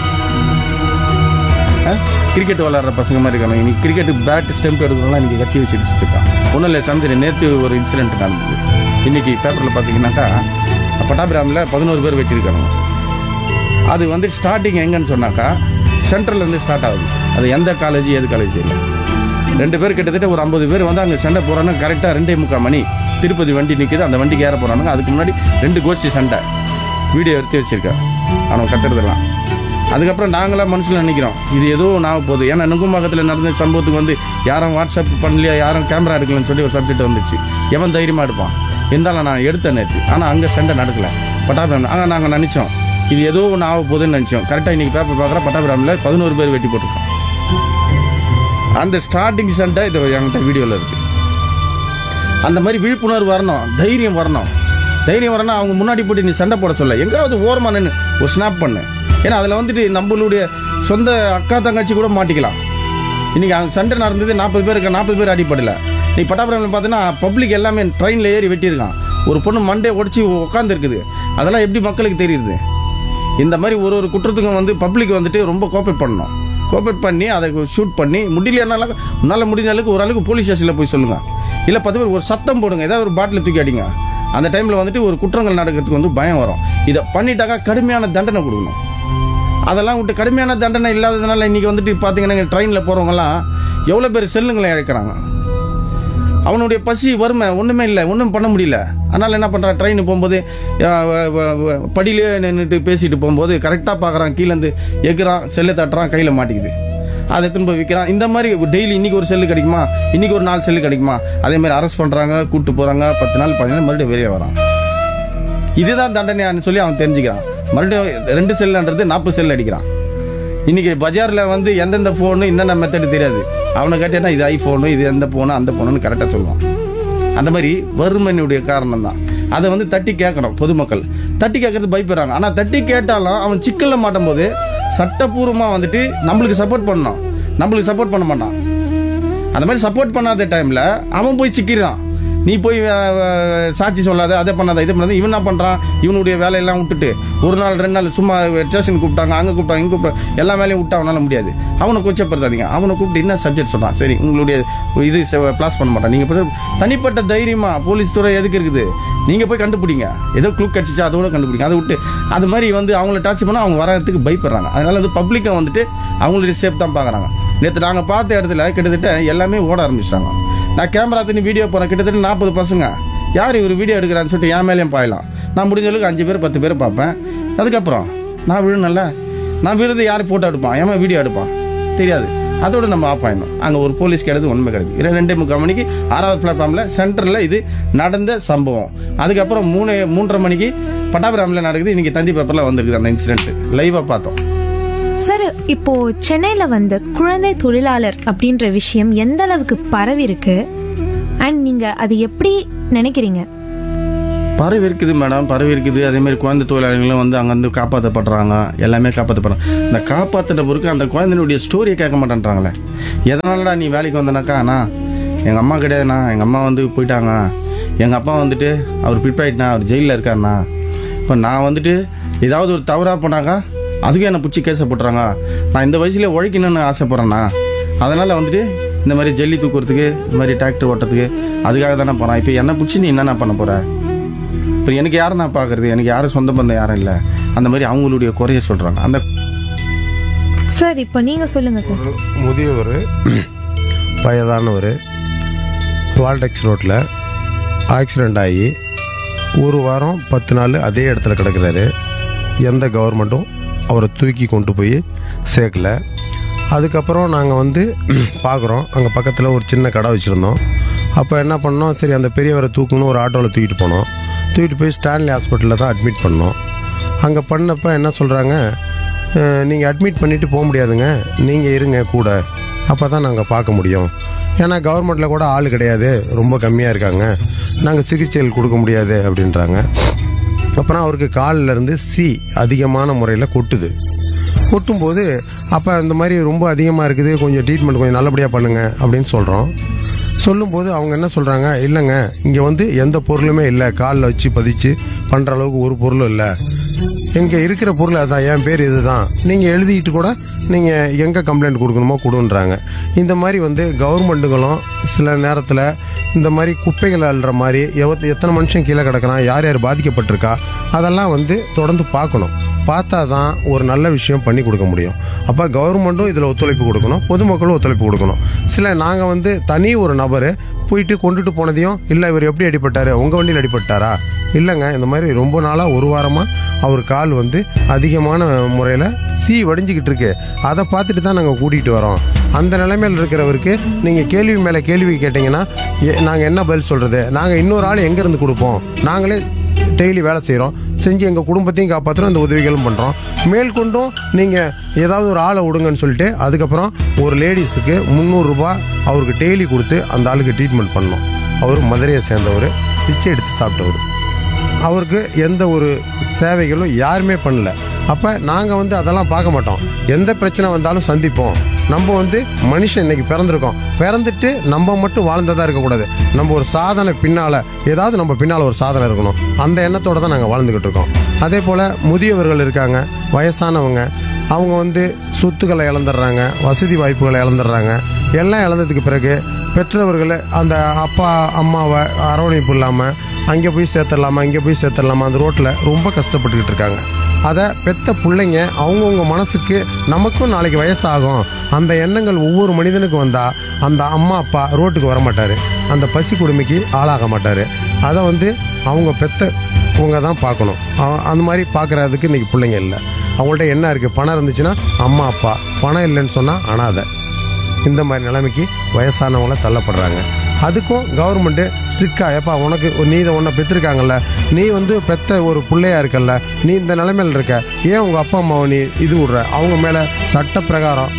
கிரிக்கெட் விளாட்ற பசங்க மாதிரி இருக்காங்க இன்னைக்கு கிரிக்கெட் பேட் ஸ்டெம்ப் எடுக்கிறவங்களாம் இன்னைக்கு கத்தி வச்சுட்டு சுற்றிருக்கான் ஒன்றும் இல்லை சந்திரன் நேற்று ஒரு இன்சிடென்ட் நடந்தது இன்னைக்கு பேப்பரில் பார்த்தீங்கன்னாக்கா பட்டாபிராமில் பதினோரு பேர் வெட்டியிருக்காங்க அது வந்து ஸ்டார்டிங் எங்கன்னு சொன்னாக்கா சென்ட்ரல்ல இருந்து ஸ்டார்ட் ஆகுது அது எந்த காலேஜ் எது காலேஜ் இல்லை ரெண்டு பேர் கிட்டத்தட்ட ஒரு ஐம்பது பேர் வந்து அங்கே சண்டை போறாங்க கரெக்டாக ரெண்டே முக்கால் மணி திருப்பதி வண்டி நிற்குது அந்த வண்டிக்கு ஏற போறானுங்க அதுக்கு முன்னாடி ரெண்டு கோஷ்டி சண்டை வீடியோ எடுத்து வச்சிருக்கேன் அவன் கத்துறதெல்லாம் அதுக்கப்புறம் நாங்களாம் மனசில் நினைக்கிறோம் இது ஏதோ நான் போகுது ஏன்னா நுங்கும்பாக்கத்தில் நடந்த சம்பவத்துக்கு வந்து யாரும் வாட்ஸ்அப் பண்ணலையா யாரும் கேமரா எடுக்கலன்னு சொல்லி ஒரு சப்ஜெக்ட் வந்துச்சு எவன் தைரியமாக எடுப்பான் இருந்தாலும் நான் எடுத்தேன் நேற்று ஆனால் அங்கே சண்டை நடக்கல பட்டாபிராம் ஆனால் நாங்கள் நினச்சோம் இது ஏதோ ஒன்று ஆக போகுதுன்னு நினச்சோம் கரெக்டாக இன்னைக்கு பேப்பர் பார்க்குற பட்டாபிராமில் பதினோரு பேர் வெட்டி போட்டிருக்கோம் அந்த ஸ்டார்டிங் சண்டை இது என்கிட்ட வீடியோவில் இருக்கு அந்த மாதிரி விழிப்புணர்வு வரணும் தைரியம் வரணும் தைரியம் வரணும் அவங்க முன்னாடி போட்டு நீ சண்டை போட சொல்ல எங்காவது ஓரமா நின்று ஒரு ஸ்னாப் பண்ணு ஏன்னா அதில் வந்துட்டு நம்மளுடைய சொந்த அக்கா தங்கச்சி கூட மாட்டிக்கலாம் இன்னைக்கு அந்த சண்டை நடந்தது நாற்பது பேர் இருக்க நாற்பது பேர் அடிப்படல நீ பட்டாபுரம் பார்த்தீங்கன்னா பப்ளிக் எல்லாமே ட்ரெயினில் ஏறி வெட்டியிருக்கான் ஒரு பொண்ணு மண்டே உடச்சி உட்காந்து இருக்குது அதெல்லாம் எப்படி மக்களுக்கு தெரியுது இந்த மாதிரி ஒரு ஒரு குற்றத்துக்கும் வந்து பப்ளிக் வந்துட்டு ரொம்ப கோஆப்ரேட் பண்ணணும் கோஆப்ரேட் பண்ணி அதை ஷூட் பண்ணி முடியலனால உன்னால முடிஞ்ச அளவுக்கு ஒரு அளவுக்கு போலீஸ் ஸ்டேஷனில் போய் சொல்லுங்க இல்லை பத்து பேர் ஒரு சத்தம் போடுங்க ஏதாவது ஒரு பாட்டில் தூக்கி அடிங்க அந்த டைமில் வந்துட்டு ஒரு குற்றங்கள் நடக்கிறதுக்கு வந்து பயம் வரும் இதை பண்ணிட்டாக்கா கடுமையான தண்டனை கொடுக்கணும் அதெல்லாம் விட்டு கடுமையான தண்டனை இல்லாததுனால இன்னைக்கு வந்துட்டு பார்த்தீங்கன்னா ட்ரெயினில் போகிறவங்கலாம் எவ்வளோ பேர் செல்லுங்களை இழக்கிறாங்க அவனுடைய பசி வறுமை ஒன்றுமே இல்லை ஒன்றும் பண்ண முடியல அதனால் என்ன பண்ணுறான் ட்ரெயின் போகும்போது அஹ், வ- வ- வ- படியிலே நின்றுட்டு பேசிட்டு போகும்போது கரெக்டாக பார்க்குறான் கீழேருந்து எகுறான் செல்லை தட்டுறான் கையில் மாட்டிக்குது அதை திரும்ப விற்கிறான் இந்த மாதிரி டெய்லி இன்னைக்கு ஒரு செல்லு கிடைக்குமா இன்னைக்கு ஒரு நாலு செல்லு கிடைக்குமா அதே மாதிரி அரெஸ்ட் பண்ணுறாங்க கூப்பிட்டு போகிறாங்க பத்து நாள் பதினஞ்சு மறுபடியும் வெளியே வரான் இதுதான் தண்டனையான்னு சொல்லி அவன் தெரிஞ்சுக்கிறான் மறுபடியும் ரெண்டு செல்லுன்றது நாற்பது செல் அடிக்கிறான் இன்னைக்கு பஜார்ல வந்து எந்தெந்த ஃபோனு என்னென்ன மெத்தட் தெரியாது அவனை கேட்டேன்னா இது ஐஃபோனு இது எந்த ஃபோனு அந்த ஃபோனுன்னு கரெக்டாக சொல்லுவான் அந்த மாதிரி வறுமையினுடைய காரணம் தான் அதை வந்து தட்டி கேட்கணும் பொதுமக்கள் தட்டி கேட்கறது பயப்படுறாங்க ஆனால் தட்டி கேட்டாலும் அவன் சிக்கல்ல மாட்டும் போது சட்டப்பூர்வமாக வந்துட்டு நம்மளுக்கு சப்போர்ட் பண்ணணும் நம்மளுக்கு சப்போர்ட் பண்ண மாட்டான் அந்த மாதிரி சப்போர்ட் பண்ணாத டைம்ல அவன் போய் சிக்கிறான் நீ போய் அஹ், அஹ், சாட்சி சொல்லாத அதை பண்ணாத இது பண்ணாத இவன் என்ன பண்றான் இவனுடைய வேலையெல்லாம் விட்டுட்டு ஒரு நாள் ரெண்டு நாள் சும்மா ஸ்டேஷன் கூப்பிட்டாங்க அங்க கூப்பிட்டாங்க இங்க கூப்பிட்டாங்க எல்லா வேலையும் விட்டு அவனால முடியாது அவனை கொச்சப்படுத்தாதீங்க அவனை கூப்பிட்டு என்ன சப்ஜெக்ட் சொல்றான் சரி உங்களுடைய இது பிளாஸ் பண்ண மாட்டான் நீங்க போய் தனிப்பட்ட தைரியமா போலீஸ் துறை எதுக்கு இருக்குது நீங்க போய் கண்டுபிடிங்க ஏதோ குளுக் கடிச்சிச்சா அதோட கண்டுபிடிங்க அதை விட்டு அது மாதிரி வந்து அவங்கள டார்ச் பண்ணா அவங்க வரதுக்கு பயப்படுறாங்க அதனால வந்து பப்ளிக்கை வந்துட்டு அவங்களுடைய சேஃப் தான் பாக்குறாங்க நேற்று நாங்க பார்த்த இடத்துல கிட்டத்தட்ட எல்லாமே ஓட ஆரம்பிச்சிட்டாங்க நான் கேமரா தண்ணி வீடியோ போறேன் கிட்டத்தட்ட நாற்பது பசங்க யார் இவர் வீடியோ எடுக்கிறான்னு சொல்லிட்டு என் மேலேயும் பாயலாம் நான் முடிஞ்ச அளவுக்கு அஞ்சு பேர் பத்து பேர் பார்ப்பேன் அதுக்கப்புறம் நான் விழுனல நான் விழுந்து யார் ஃபோட்டோ எடுப்பான் ஏமா வீடியோ எடுப்பான் தெரியாது அதோட நம்ம ஆஃப் ஆயிடணும் அங்கே ஒரு போலீஸ் கிடையாது உண்மை கிடையாது இரு- ரெண்டே முக்கால் மணிக்கு ஆறாவது பிளாட்ஃபார்மில் சென்டரில் இது நடந்த சம்பவம் அதுக்கப்புறம் மூணு மூன்றரை மணிக்கு பட்டாபிராமில் நடக்குது இன்னைக்கு தந்தி பேப்பரில் வந்திருக்குது அந்த இன்சிடென்ட் லைவாக பார்த்தோம் சார் இப்போ சென்னையில வந்து குழந்தை தொழிலாளர் அப்படின்ற விஷயம் எந்த அளவுக்கு பரவி இருக்கு அண்ட் நீங்க அது எப்படி நினைக்கிறீங்க பறவை இருக்குது மேடம் பறவை இருக்குது அதே மாதிரி குழந்தை தொழிலாளர்களும் வந்து அங்கேருந்து காப்பாற்றப்படுறாங்க எல்லாமே காப்பாற்றப்படுறாங்க இந்த காப்பாற்றின பிறகு அந்த குழந்தைனுடைய ஸ்டோரியை கேட்க மாட்டேன்றாங்களே எதனாலடா நீ வேலைக்கு வந்தனாக்கா அண்ணா எங்கள் அம்மா கிடையாதுண்ணா எங்கள் அம்மா வந்து போயிட்டாங்க எங்கள் அப்பா வந்துட்டு அவர் பிற்பாயிட்டுனா அவர் ஜெயிலில் இருக்காருண்ணா இப்போ நான் வந்துட்டு ஏதாவது ஒரு தவறாக போனாக்கா அதுக்கும் என்னை பிடிச்சி கேஸை போட்டுறாங்க நான் இந்த வயசுல உழைக்கணும்னு ஆசைப்பட்றேண்ணா அதனால் வந்துட்டு இந்த மாதிரி ஜல்லி தூக்குறதுக்கு இந்த மாதிரி டிராக்டர் ஓட்டுறதுக்கு அதுக்காக தானே போகிறேன் இப்போ என்னை பிடிச்சி நீ என்னென்ன பண்ண போகிற இப்போ எனக்கு யாரை நான் பார்க்கறது எனக்கு யாரும் சொந்த பந்தம் யாரும் இல்லை அந்த மாதிரி அவங்களுடைய குறைய சொல்கிறாங்க அந்த சார் இப்போ நீங்க சொல்லுங்க சார் ஒரு முதியவர் வயதானவர் வால்டெக்ஸ் ரோட்டில் ஆக்சிடெண்ட் ஆகி ஒரு வாரம் பத்து நாள் அதே இடத்துல கிடக்குறாரு எந்த கவர்மெண்ட்டும் அவரை தூக்கி கொண்டு போய் சேர்க்கல அதுக்கப்புறம் நாங்கள் வந்து பார்க்குறோம் அங்கே பக்கத்தில் ஒரு சின்ன கடை வச்சுருந்தோம் அப்போ என்ன பண்ணோம் சரி அந்த பெரியவரை தூக்கணும் ஒரு ஆட்டோவில் தூக்கிட்டு போனோம் தூக்கிட்டு போய் ஸ்டான்லி ஹாஸ்பிட்டலில் தான் அட்மிட் பண்ணோம் அங்கே பண்ணப்போ என்ன சொல்கிறாங்க நீங்கள் அட்மிட் பண்ணிவிட்டு போக முடியாதுங்க நீங்கள் இருங்க கூட அப்போ தான் நாங்கள் பார்க்க முடியும் ஏன்னா கவர்மெண்ட்டில் கூட ஆள் கிடையாது ரொம்ப கம்மியாக இருக்காங்க நாங்கள் சிகிச்சைகள் கொடுக்க முடியாது அப்படின்றாங்க அப்புறம் அவருக்கு கால்ல இருந்து சி அதிகமான முறையில் கொட்டுது கொட்டும்போது அப்போ இந்த மாதிரி ரொம்ப அதிகமாக இருக்குது கொஞ்சம் ட்ரீட்மெண்ட் கொஞ்சம் நல்லபடியாக பண்ணுங்க அப்படின்னு சொல்கிறோம் சொல்லும்போது அவங்க என்ன சொல்கிறாங்க இல்லைங்க இங்கே வந்து எந்த பொருளுமே இல்லை காலில் வச்சு பதிச்சு பண்ணுற அளவுக்கு ஒரு பொருளும் இல்லை இங்கே இருக்கிற பொருள் அதான் என் பேர் இதுதான் நீங்கள் எழுதிக்கிட்டு கூட நீங்கள் எங்கே கம்ப்ளைண்ட் கொடுக்கணுமோ கொடுன்றாங்க இந்த மாதிரி வந்து கவர்மெண்ட்டுகளும் சில நேரத்தில் இந்த மாதிரி குப்பைகள் அள்ளுற மாதிரி எவத் எத்தனை மனுஷன் கீழே கிடக்குறான் யார் யார் பாதிக்கப்பட்டிருக்கா அதெல்லாம் வந்து தொடர்ந்து பார்க்கணும் பார்த்தா தான் ஒரு நல்ல விஷயம் பண்ணி கொடுக்க முடியும் அப்போ கவர்மெண்ட்டும் இதில் ஒத்துழைப்பு கொடுக்கணும் பொதுமக்களும் ஒத்துழைப்பு கொடுக்கணும் சில நாங்கள் வந்து தனி ஒரு நபர் போயிட்டு கொண்டுட்டு போனதையும் இல்லை இவர் எப்படி அடிபட்டாரு உங்கள் வண்டியில் அடிபட்டாரா இல்லைங்க இந்த மாதிரி ரொம்ப நாளாக ஒரு வாரமாக அவர் கால் வந்து அதிகமான முறையில் சீ வடிஞ்சிக்கிட்டு இருக்கு அதை பார்த்துட்டு தான் நாங்கள் கூட்டிகிட்டு வரோம் அந்த நிலைமையில் இருக்கிறவருக்கு நீங்கள் கேள்வி மேலே கேள்வி கேட்டிங்கன்னா நாங்கள் என்ன பதில் சொல்கிறது நாங்கள் இன்னொரு ஆள் எங்கேருந்து கொடுப்போம் நாங்களே டெய்லி வேலை செய்கிறோம் செஞ்சு எங்கள் குடும்பத்தையும் காப்பாற்றுறோம் இந்த உதவிகளும் பண்ணுறோம் மேற்கொண்டும் நீங்கள் ஏதாவது ஒரு ஆளை விடுங்கன்னு சொல்லிட்டு அதுக்கப்புறம் ஒரு லேடிஸுக்கு முந்நூறுரூபா அவருக்கு டெய்லி கொடுத்து அந்த ஆளுக்கு ட்ரீட்மெண்ட் பண்ணோம் அவர் மதுரையை சேர்ந்தவர் பிச்சை எடுத்து சாப்பிட்டவர் அவருக்கு எந்த ஒரு சேவைகளும் யாருமே பண்ணல அப்போ நாங்கள் வந்து அதெல்லாம் பார்க்க மாட்டோம் எந்த பிரச்சனை வந்தாலும் சந்திப்போம் நம்ம வந்து மனுஷன் இன்னைக்கு பிறந்திருக்கோம் பிறந்துட்டு நம்ம மட்டும் வாழ்ந்ததா இருக்கக்கூடாது நம்ம ஒரு சாதனை பின்னால் ஏதாவது நம்ம பின்னால் ஒரு சாதனை இருக்கணும் அந்த எண்ணத்தோட தான் நாங்கள் வாழ்ந்துக்கிட்டு இருக்கோம் அதே போல் முதியவர்கள் இருக்காங்க வயசானவங்க அவங்க வந்து சொத்துக்களை இழந்துடுறாங்க வசதி வாய்ப்புகளை இழந்துடுறாங்க எல்லாம் இழந்ததுக்கு பிறகு பெற்றவர்கள் அந்த அப்பா அம்மாவை அரவணைப்பு இல்லாமல் அங்கே போய் சேர்த்துடலாமா இங்கே போய் சேர்த்துடலாமா அந்த ரோட்டில் ரொம்ப கஷ்டப்பட்டுக்கிட்டு இருக்காங்க அதை பெத்த பிள்ளைங்க அவங்கவுங்க மனசுக்கு நமக்கும் நாளைக்கு வயசாகும் அந்த எண்ணங்கள் ஒவ்வொரு மனிதனுக்கும் வந்தால் அந்த அம்மா அப்பா ரோட்டுக்கு வர மாட்டார் அந்த பசி கொடுமைக்கு ஆளாக மாட்டார் அதை வந்து அவங்க பெத்தவங்க தான் பார்க்கணும் அ- அந்த மாதிரி பார்க்குறதுக்கு இன்னைக்கு பிள்ளைங்க இல்லை அவங்கள்ட்ட என்ன இருக்குது பணம் இருந்துச்சுன்னா அம்மா அப்பா பணம் இல்லைன்னு சொன்னால் அனாதை இந்த மாதிரி நிலைமைக்கு வயசானவங்கள தள்ளப்படுறாங்க அதுக்கும் கவர்மெண்ட்டு ஸ்ட்ரிக்டா ஏப்பா உனக்கு ஒரு நீ இதை உன்னை பெற்றிருக்காங்கல்ல நீ வந்து பெத்த ஒரு பிள்ளையா இருக்கல்ல நீ இந்த நிலைமையில இருக்க ஏன் உங்க அப்பா அம்மாவை நீ இது விடுற அவங்க மேல சட்ட பிரகாரம்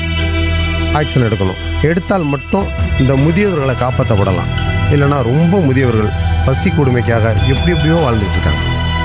ஆக்ஷன் எடுக்கணும் எடுத்தால் மட்டும் இந்த முதியவர்களை காப்பாற்றப்படலாம் இல்லைன்னா ரொம்ப முதியவர்கள் பசி கொடுமைக்காக எப்படி எப்படியோ வாழ்ந்துட்டு இருக்காங்க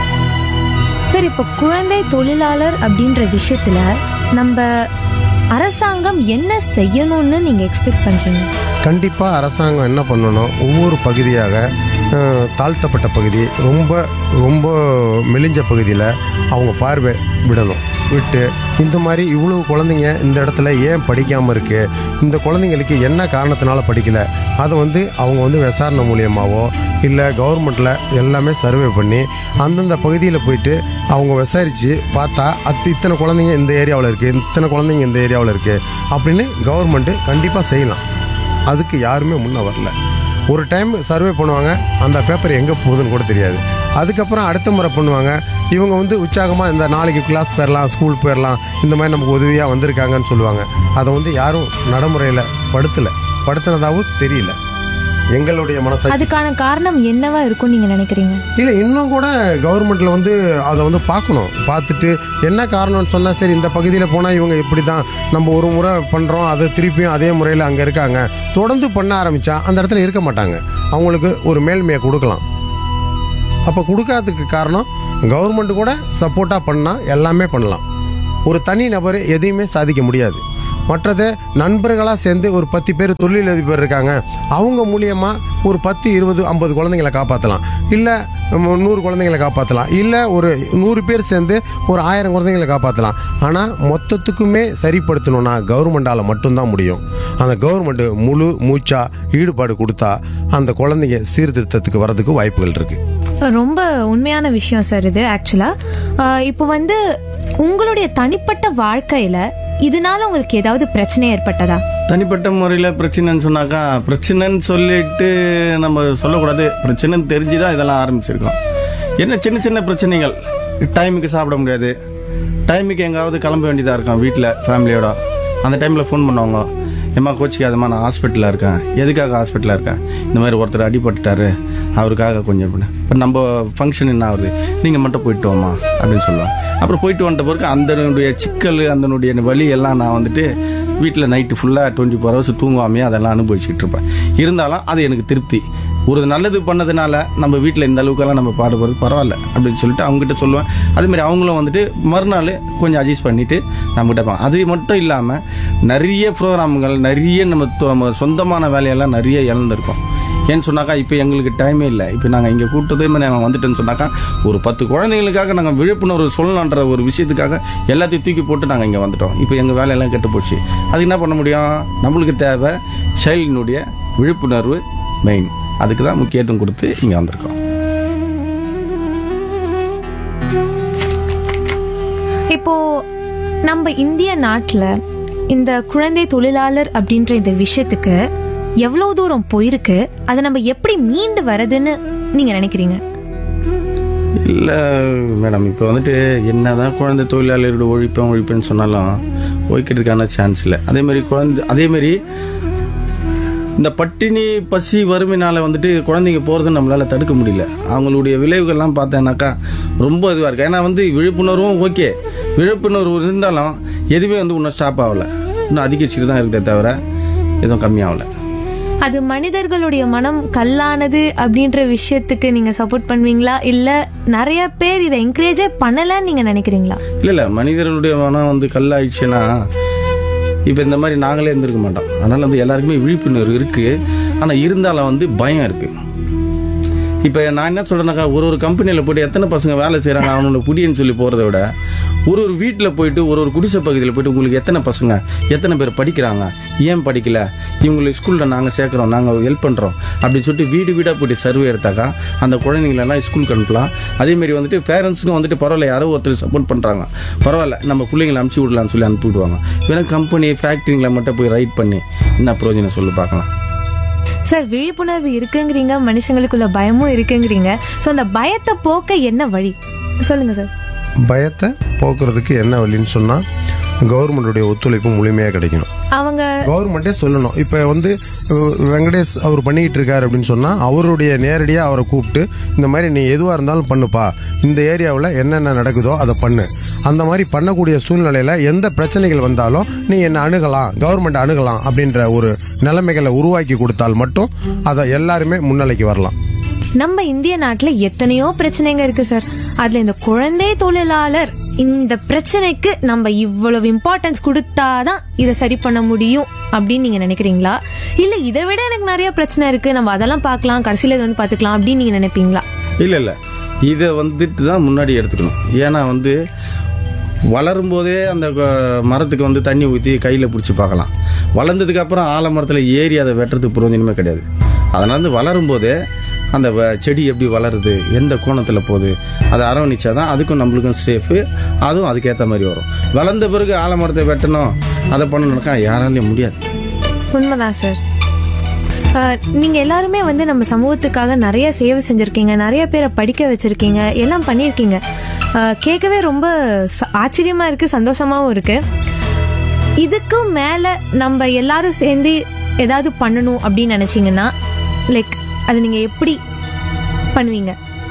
சார் இப்போ குழந்தை தொழிலாளர் அப்படின்ற விஷயத்துல நம்ம அரசாங்கம் என்ன செய்யணும்னு நீங்க எக்ஸ்பெக்ட் பண்றீங்க கண்டிப்பாக அரசாங்கம் என்ன பண்ணணும் ஒவ்வொரு பகுதியாக அஹ், தாழ்த்தப்பட்ட பகுதி ரொம்ப ரொம்ப மெலிஞ்ச பகுதியில் அவங்க பார்வை விடணும் விட்டு இந்த மாதிரி இவ்வளவு குழந்தைங்க இந்த இடத்துல ஏன் படிக்காமல் இருக்கு இந்த குழந்தைங்களுக்கு என்ன காரணத்தினால படிக்கல அதை வந்து அவங்க வந்து விசாரணை மூலியமாவோ இல்லை கவர்மெண்ட்டில் எல்லாமே சர்வே பண்ணி அந்தந்த பகுதியில் போயிட்டு அவங்க விசாரித்து பார்த்தா அது இத்தனை குழந்தைங்க இந்த ஏரியாவில் இருக்குது இத்தனை குழந்தைங்க இந்த ஏரியாவில் இருக்குது அப்படின்னு கவர்மெண்ட்டு கண்டிப்பாக செய்யலாம் அதுக்கு யாருமே முன்ன வரல ஒரு டைம் சர்வே பண்ணுவாங்க அந்த பேப்பர் எங்கே போகுதுன்னு கூட தெரியாது அதுக்கப்புறம் அடுத்த முறை பண்ணுவாங்க இவங்க வந்து உற்சாகமாக இந்த நாளைக்கு கிளாஸ் போயிடலாம் ஸ்கூல் போயிடலாம் இந்த மாதிரி நமக்கு உதவியாக வந்திருக்காங்கன்னு சொல்லுவாங்க அதை வந்து யாரும் நடைமுறையில் படுத்தலை படுத்தினதாகவும் தெரியல எங்களுடைய மனசாட்சி அதுக்கான காரணம் என்னவா இருக்கும் நீங்க நினைக்கிறீங்க இல்லை இன்னும் கூட கவர்மெண்ட்டில் வந்து அதை வந்து பார்க்கணும் பார்த்துட்டு என்ன காரணம்னு சொன்னால் சரி இந்த பகுதியில் போனால் இவங்க இப்படி தான் நம்ம ஒரு முறை பண்ணுறோம் அதை திருப்பியும் அதே முறையில் அங்கே இருக்காங்க தொடர்ந்து பண்ண ஆரம்பித்தா அந்த இடத்துல இருக்க மாட்டாங்க அவங்களுக்கு ஒரு மேல்மையை கொடுக்கலாம் அப்போ கொடுக்காததுக்கு காரணம் கவர்மெண்ட் கூட சப்போர்ட்டாக பண்ணால் எல்லாமே பண்ணலாம் ஒரு தனி நபர் எதையுமே சாதிக்க முடியாது மற்றது நண்பர்களாக சேர்ந்து ஒரு பத்து பேர் தொழிலதிபர் இருக்காங்க அவங்க மூலியமாக ஒரு பத்து இருபது ஐம்பது குழந்தைங்களை காப்பாற்றலாம் இல்லை நூறு குழந்தைங்களை காப்பாற்றலாம் இல்லை ஒரு நூறு பேர் சேர்ந்து ஒரு ஆயிரம் குழந்தைங்களை காப்பாற்றலாம் ஆனால் மொத்தத்துக்குமே சரிப்படுத்தணும்னா கவர்மெண்டால் மட்டும்தான் முடியும் அந்த கவர்மெண்ட் முழு மூச்சா ஈடுபாடு கொடுத்தா அந்த குழந்தைங்க சீர்திருத்தத்துக்கு வர்றதுக்கு வாய்ப்புகள் இருக்குது ரொம்ப உண்மையான விஷயம் சார் இது ஆக்சுவலா இப்போ வந்து உங்களுடைய தனிப்பட்ட வாழ்க்கையில இதனால உங்களுக்கு ஏதாவது பிரச்சனை ஏற்பட்டதா தனிப்பட்ட முறையில் பிரச்சனைன்னு சொன்னாக்கா பிரச்சனைன்னு சொல்லிட்டு நம்ம சொல்லக்கூடாது பிரச்சனைன்னு தெரிஞ்சு தான் இதெல்லாம் ஆரம்பிச்சிருக்கோம் என்ன சின்ன சின்ன பிரச்சனைகள் டைமுக்கு சாப்பிட முடியாது டைமுக்கு எங்காவது கிளம்ப வேண்டியதாக இருக்கும் வீட்டில் ஃபேமிலியோட அந்த டைமில் ஃபோன் பண்ணுவாங்க ஏம்மா கோச்சிக்காதம்மா நான் ஹாஸ்பிட்டலில் இருக்கேன் எதுக்காக ஹாஸ்பிட்டலில் இருக்கேன் இந்த மாதிரி ஒருத்தர் அடிபட்டுட்டாரு அவருக்காக கொஞ்சம் இப்போ நம்ம ஃபங்க்ஷன் என்ன ஆகுது நீங்கள் மட்டும் போயிட்டு வாம்மா அப்படின்னு சொல்லுவேன் அப்புறம் போயிட்டு வந்துட்ட பிறகு அதனுடைய சிக்கல் அதனுடைய வலி எல்லாம் நான் வந்துட்டு வீட்டில் நைட்டு ஃபுல்லாக டுவெண்ட்டி ஃபோர் ஹவர்ஸ் தூங்குவாமே அதெல்லாம் அனுபவிச்சுட்டு இருப்பேன் இருந்தாலும் அது எனக்கு திருப்தி ஒரு நல்லது பண்ணதுனால நம்ம வீட்டில் இந்த அளவுக்கெல்லாம் நம்ம பாடுபடுறது பரவாயில்ல அப்படின்னு சொல்லிட்டு அவங்ககிட்ட சொல்லுவேன் அதேமாதிரி அவங்களும் வந்துட்டு மறுநாள் கொஞ்சம் அட்ஜஸ்ட் பண்ணிட்டு நம்மகிட்ட இருப்பாங்க அது மட்டும் இல்லாமல் நிறைய ப்ரோக்ராம்கள் நிறைய நம்ம தொ- நம்ம சொந்தமான வேலையெல்லாம் நிறைய இழந்திருக்கோம் ஏன்னு சொன்னாக்கா இப்போ எங்களுக்கு டைமே இல்லை இப்போ நாங்கள் இங்கே கூட்டதே மாதிரி நாங்கள் வந்துட்டோன்னு சொன்னாக்கா ஒரு பத்து குழந்தைங்களுக்காக நாங்கள் விழிப்புணர்வு சொல்லலான்ற ஒரு விஷயத்துக்காக எல்லாத்தையும் தூக்கி போட்டு நாங்கள் இங்கே வந்துட்டோம் இப்போ எங்கள் வேலையெல்லாம் கெட்டு போச்சு அதுக்கு என்ன பண்ண முடியும் நம்மளுக்கு தேவை சைல்டினுடைய விழிப்புணர்வு மெயின் அதுக்கு தான் முக்கியத்துவம் கொடுத்து இங்கே வந்திருக்கோம் இப்போ நம்ம இந்திய நாட்டுல இந்த குழந்தை தொழிலாளர் அப்படின்ற இந்த விஷயத்துக்கு எவ்வளவு தூரம் போயிருக்கு அதை நம்ம எப்படி மீண்டு வரதுன்னு நீங்க நினைக்கிறீங்க இல்லை மேடம் இப்போ வந்துட்டு என்னதான் குழந்தை தொழிலாளர்களோட ஒழிப்பேன் ஒழிப்பேன்னு சொன்னாலும் ஒழிக்கிறதுக்கான சான்ஸ் இல்லை அதேமாதிரி குழந்தை அதேமாதிரி இந்த பட்டினி பசி வறுமைனால வந்துட்டு குழந்தைங்க போகிறத நம்மளால தடுக்க முடியல அவங்களுடைய விளைவுகள்லாம் பார்த்தேன்னாக்கா ரொம்ப இதுவாக இருக்கு ஏன்னா வந்து விழிப்புணர்வும் ஓகே விழிப்புணர்வு இருந்தாலும் எதுவுமே வந்து இன்னும் ஸ்டாப் ஆகலை இன்னும் அதிகரிச்சுட்டு தான் இருக்குதே தவிர எதுவும் கம்மியாகலை அது மனிதர்களுடைய மனம் கல்லானது அப்படின்ற விஷயத்துக்கு நீங்க சப்போர்ட் பண்ணுவீங்களா இல்ல நிறைய பேர் இதை என்கரேஜே பண்ணலன்னு நீங்க நினைக்கிறீங்களா இல்லை இல்லை மனிதர்களுடைய மனம் வந்து கல்லாயிடுச்சுன்னா இப்போ இந்த மாதிரி நாங்களே இருந்திருக்க மாட்டோம் அதனால வந்து எல்லாருக்குமே விழிப்புணர்வு இருக்கு ஆனால் இருந்தாலும் வந்து பயம் இருக்கு இப்போ நான் என்ன சொல்றேன்னாக்கா ஒரு ஒரு கம்பெனியில் போயிட்டு எத்தனை பசங்க வேலை செய்கிறாங்க அவனோட புடின்னு சொல்லி போகிறத விட ஒரு ஒரு வீட்டில் போயிட்டு ஒரு ஒரு குடிசை பகுதியில் போயிட்டு உங்களுக்கு எத்தனை பசங்க எத்தனை பேர் படிக்கிறாங்க ஏன் படிக்கல இவங்களுக்கு ஸ்கூலில் நாங்கள் சேர்க்குறோம் நாங்கள் ஹெல்ப் பண்ணுறோம் அப்படின்னு சொல்லிட்டு வீடு வீடாக போயிட்டு சர்வே எடுத்தாக்கா அந்த குழந்தைங்களெல்லாம் ஸ்கூலுக்கு அனுப்பலாம் அதேமாரி வந்துட்டு பேரண்ட்ஸுக்கும் வந்துட்டு பரவாயில்ல யாரோ ஒருத்தர் சப்போர்ட் பண்ணுறாங்க பரவாயில்ல நம்ம பிள்ளைங்களை அனுப்பிச்சி விடலாம்னு சொல்லி அனுப்பி விடுவாங்க வெறும் கம்பெனி ஃபேக்ட்ரிங்களை மட்டும் போய் ரைட் பண்ணி என்ன பிரயோஜனம் சொல்லி பார்க்கலாம் சார் விழிப்புணர்வு இருக்குங்கிறீங்க மனுஷங்களுக்குள்ள பயமும் இருக்குங்கிறீங்க ஸோ அந்த பயத்தை போக்க என்ன வழி சொல்லுங்க சார் பயத்தை போக்குறதுக்கு என்ன வழின்னு சொன்னால் கவர்மெண்டுடைய ஒத்துழைப்பு முழுமையாக கிடைக்கணும் அவங்க கவர்மெண்ட்டே சொல்லணும் இப்போ வந்து அஹ், வெங்கடேஷ் அவர் பண்ணிக்கிட்டு இருக்காரு அப்படின்னு சொன்னால் அவருடைய நேரடியாக அவரை கூப்பிட்டு இந்த மாதிரி நீ எதுவாக இருந்தாலும் பண்ணுப்பா இந்த ஏரியாவில் என்னென்ன நடக்குதோ அதை பண்ணு அந்த மாதிரி பண்ணக்கூடிய சூழ்நிலையில் எந்த பிரச்சனைகள் வந்தாலும் நீ என்னை அணுகலாம் கவர்மெண்ட் அணுகலாம் அப்படின்ற ஒரு நிலைமைகளை உருவாக்கி கொடுத்தால் மட்டும் அதை எல்லாருமே முன்னிலைக்கு வரலாம் நம்ம இந்திய நாட்டுல எத்தனையோ பிரச்சனைங்க இருக்கு சார் அதுல இந்த குழந்தை தொழிலாளர் இந்த பிரச்சனைக்கு நம்ம இவ்வளவு இம்பார்ட்டன்ஸ் கொடுத்தாதான் இதை சரி பண்ண முடியும் அப்படின்னு நீங்க நினைக்கிறீங்களா இல்ல இதை விட எனக்கு நிறைய பிரச்சனை இருக்கு நம்ம அதெல்லாம் பார்க்கலாம் கடைசியில இதை வந்து பாத்துக்கலாம் அப்படின்னு நீங்க நினைப்பீங்களா இல்லை இல்லை இதை வந்துட்டு தான் முன்னாடி எடுத்துக்கணும் ஏன்னா வந்து வளரும் போதே அந்த க- மரத்துக்கு வந்து தண்ணி ஊற்றி கையில் பிடிச்சி பார்க்கலாம் வளர்ந்ததுக்கு அப்புறம் ஆலமரத்தில் ஏறி அதை வெட்டுறதுக்கு பிரயோஜனமே கிடையாது அதனால வந்து வளரும் போதே அந்த வ- செடி எப்படி வளருது எந்த கோணத்தில் போகுது அதை அரவணைச்சா தான் அதுக்கும் நம்மளுக்கும் சேஃபு அதுவும் அதுக்கேற்ற மாதிரி வரும் வளர்ந்த பிறகு ஆலமரத்தை வெட்டணும் அதை பண்ணணும்னாக்கா யாராலையும் முடியாது உண்மைதான் சார் ஆஹ், நீங்க எல்லாருமே வந்து நம்ம சமூகத்துக்காக நிறைய சேவை செஞ்சிருக்கீங்க நிறைய பேரை படிக்க வச்சிருக்கீங்க எல்லாம் பண்ணியிருக்கீங்க ஆஹ், கேட்கவே ரொம்ப ச- ஆச்சரியமா இருக்கு சந்தோஷமாவும் இருக்கு இதுக்கும் மேல நம்ம எல்லாரும் சேர்ந்து ஏதாவது பண்ணணும் அப்படின்னு நினைச்சீங்கன்னா லைக் அது நீங்கள் எப்படி பண்ணுவீங்க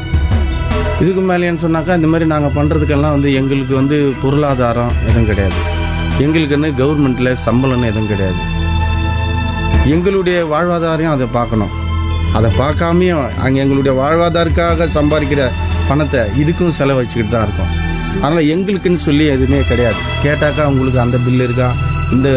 இதுக்கு மேலேன்னு சொன்னாக்கா இந்த மாதிரி நாங்கள் பண்ணுறதுக்கெல்லாம் வந்து எங்களுக்கு வந்து பொருளாதாரம் எதுவும் கிடையாது எங்களுக்குன்னு கவர்மெண்ட்டில் சம்பளம்னு எதுவும் கிடையாது எங்களுடைய வாழ்வாதாரம் அதை பார்க்கணும் அதை பார்க்காமையும் அங்கே எங்களுடைய வாழ்வாதாரத்துக்காக சம்பாதிக்கிற பணத்தை இதுக்கும் செலவழிச்சுக்கிட்டு தான் இருக்கோம் அதனால் எங்களுக்குன்னு சொல்லி எதுவுமே கிடையாது கேட்டாக்கா உங்களுக்கு அந்த பில் இருக்கா இந்த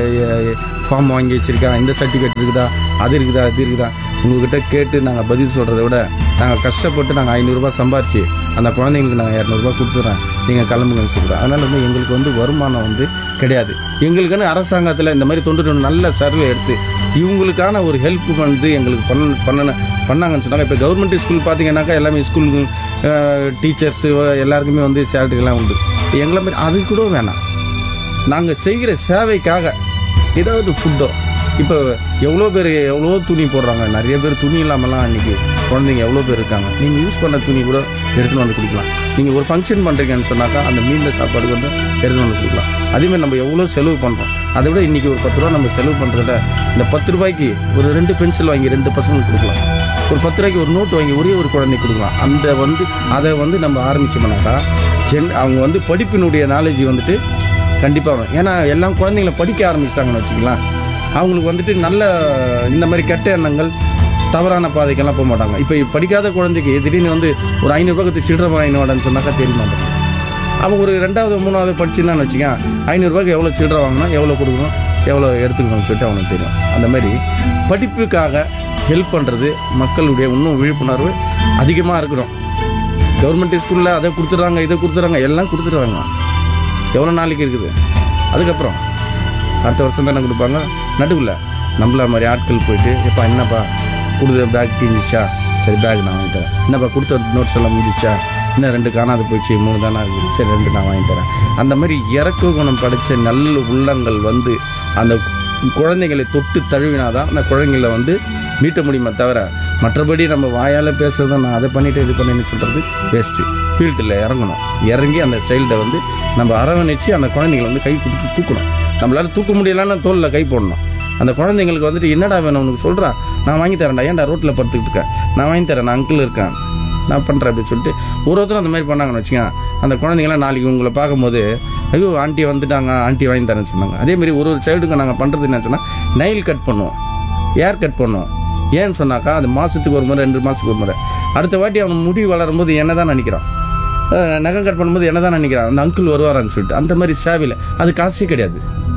ஃபார்ம் வாங்கி வச்சிருக்கா இந்த சர்டிஃபிகேட் இருக்குதா அது இருக்குதா இது இருக்குதா உங்ககிட்ட கேட்டு நாங்கள் பதில் சொல்கிறத விட நாங்கள் கஷ்டப்பட்டு நாங்கள் ஐநூறுரூபா சம்பாரிச்சு அந்த குழந்தைங்களுக்கு நாங்கள் இரநூறுபா கொடுத்துட்றேன் நீங்கள் கிளம்புங்கன்னு சொல்கிறோம் அதனால் வந்து எங்களுக்கு வந்து வருமானம் வந்து கிடையாது எங்களுக்குன்னு அரசாங்கத்தில் இந்த மாதிரி தொண்டு நிறுவனம் நல்ல சர்வே எடுத்து இவங்களுக்கான ஒரு ஹெல்ப் வந்து எங்களுக்கு பண்ண பண்ண பண்ணாங்கன்னு சொன்னாங்க இப்போ கவர்மெண்ட் ஸ்கூல் பார்த்தீங்கன்னாக்கா எல்லாமே ஸ்கூல் டீச்சர்ஸு எல்லாருக்குமே வந்து சேலரிலாம் உண்டு எங்களை மாதிரி அது கூட வேணாம் நாங்கள் செய்கிற சேவைக்காக ஏதாவது ஃபுட்டோ இப்போ எவ்வளோ பேர் எவ்வளோ துணி போடுறாங்க நிறைய பேர் துணி இல்லாமலாம் இன்னைக்கு குழந்தைங்க எவ்வளோ பேர் இருக்காங்க நீங்கள் யூஸ் பண்ண துணி கூட எடுத்துன்னு வந்து கொடுக்கலாம் நீங்கள் ஒரு ஃபங்க்ஷன் பண்ணுறீங்கன்னு சொன்னாக்கா அந்த மீனில் சாப்பாடு வந்து எடுத்துன்னு வந்து கொடுக்கலாம் அதேமாதிரி நம்ம எவ்வளோ செலவு பண்ணுறோம் அதை விட இன்னைக்கு ஒரு பத்து ரூபா நம்ம செலவு பண்ணுறத இந்த பத்து ரூபாய்க்கு ஒரு ரெண்டு பென்சில் வாங்கி ரெண்டு பசங்களுக்கு கொடுக்கலாம் ஒரு பத்து ரூபாய்க்கு ஒரு நோட்டு வாங்கி ஒரே ஒரு குழந்தைக்கு கொடுக்கலாம் அந்த வந்து அதை வந்து நம்ம ஆரம்பிச்சோம்னாக்கா ஜென் அவங்க வந்து படிப்பினுடைய நாலேஜ் வந்துட்டு கண்டிப்பாக வரும் ஏன்னா எல்லாம் குழந்தைங்கள படிக்க ஆரம்பிச்சிட்டாங்கன்னு வச்சுக்கலாம் அவங்களுக்கு வந்துட்டு நல்ல இந்த மாதிரி கெட்ட எண்ணங்கள் தவறான பாதைக்கெல்லாம் போக மாட்டாங்க இப்போ படிக்காத குழந்தைக்கு திடீர்னு வந்து ஒரு ஐநூறுரூபா கொடுத்து சில்லற வாங்கினோடன்னு சொன்னாக்கா தெரிய மாட்டாங்க அவன் ஒரு ரெண்டாவது மூணாவது படிச்சுருந்தான்னு வச்சுக்கேன் ஐநூறுரூபாய்க்கு எவ்வளோ சில்லற வாங்கணும் எவ்வளோ கொடுக்கணும் எவ்வளோ எடுத்துக்கணும்னு சொல்லிட்டு அவனுக்கு தெரியும் அந்த மாதிரி படிப்புக்காக ஹெல்ப் பண்ணுறது மக்களுடைய இன்னும் விழிப்புணர்வு அதிகமாக இருக்கணும் கவர்மெண்ட் ஸ்கூலில் அதை கொடுத்துட்றாங்க இதை கொடுத்துட்றாங்க எல்லாம் கொடுத்துட்றாங்க எவ்வளோ நாளைக்கு இருக்குது அதுக்கப்புறம் அடுத்த வருஷம் தானே கொடுப்பாங்க நடுவில் நம்மள மாதிரி ஆட்கள் போயிட்டு எப்பா என்னப்பா கொடுத்த பேக் கிழிச்சா சரி பேக் நான் வாங்கி தரேன் என்னப்பா கொடுத்த நோட்ஸ் எல்லாம் முடிச்சா இன்னும் ரெண்டு காணாது போயிடுச்சு மூணு தானே இருக்குது சரி ரெண்டு நான் வாங்கி தரேன் அந்த மாதிரி இறக்க குணம் படைச்ச நல்ல உள்ளங்கள் வந்து அந்த குழந்தைகளை தொட்டு தழுவினாதான் அந்த குழந்தைங்களை வந்து மீட்ட முடியுமே தவிர மற்றபடி நம்ம வாயால் பேசுறதை நான் அதை பண்ணிட்டு இது பண்ணின்னு சொல்கிறது வேஸ்ட்டு ஃபீல்டில் இறங்கணும் இறங்கி அந்த சைல்டை வந்து நம்ம அரவணைச்சு அந்த குழந்தைங்களை வந்து கை கொடுத்து தூக்கணும் நம்மளால தூக்க முடியலன்னா தோளில் கை போடணும் அந்த குழந்தைங்களுக்கு வந்துட்டு என்னடா வேணும் உனக்கு சொல்கிறான் நான் வாங்கி தரேன்டா ஏன்டா ரோட்டில் படுத்துக்கிட்டு இருக்கேன் நான் வாங்கி தரேன் நான் அங்கிள் இருக்கேன் நான் பண்ணுறேன் அப்படின்னு சொல்லிட்டு ஒரு ஒருத்தரும் அந்த மாதிரி பண்ணாங்கன்னு வச்சுக்கோங்க அந்த குழந்தைங்களாம் நாளைக்கு உங்களை பார்க்கும்போது ஐயோ ஆண்டி வந்துட்டாங்க ஆண்டி வாங்கி தரேன்னு சொன்னாங்க அதே மாதிரி ஒரு ஒரு சைல்டுக்கு நாங்கள் பண்ணுறது என்ன சொன்னால் நெயில் கட் பண்ணுவோம் ஏர் கட் பண்ணுவோம் ஏன்னு சொன்னாக்கா அது மாதத்துக்கு ஒரு முறை ரெண்டு மாதத்துக்கு ஒரு முறை அடுத்த வாட்டி அவன் முடி வளரும் போது என்ன தான் நினைக்கிறான் அஹ் நகம் கட் பண்ணும்போது என்ன தான் நினைக்கிறான் அந்த அங்கிள் வருவாரான்னு சொல்லிட்டு அந்த மாதிரி சேவையில் அது காசே கிடையாது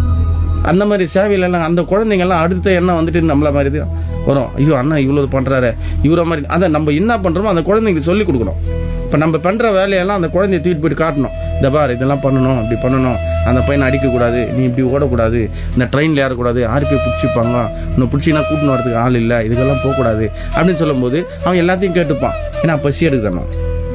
அந்த மாதிரி சேவையிலலாம் அந்த குழந்தைங்கெல்லாம் அடுத்த எண்ணம் வந்துட்டு நம்மள மாதிரி தான் வரும் ஐயோ அண்ணா இவ்வளோ பண்ணுறாரு இவரை மாதிரி அதை நம்ம என்ன பண்ணுறோமோ அந்த குழந்தைங்களுக்கு சொல்லி கொடுக்கணும் இப்போ நம்ம பண்ணுற வேலையெல்லாம் அந்த குழந்தைய தூக்கிட்டு போயிட்டு காட்டணும் இந்த பார் இதெல்லாம் பண்ணணும் இப்படி பண்ணணும் அந்த பையனை அடிக்கக்கூடாது நீ இப்படி ஓடக்கூடாது இந்த ட்ரெயினில் ஏறக்கூடாது ஆர்பிஐ பிடிச்சிப்பாங்க இன்னும் பிடிச்சினா கூட்டின்னு வரதுக்கு ஆள் இல்லை இதுக்கெல்லாம் போகக்கூடாது அப்படின்னு சொல்லும்போது அவன் எல்லாத்தையும் கேட்டுப்பான் ஏன்னா பசி எடுக்கணும்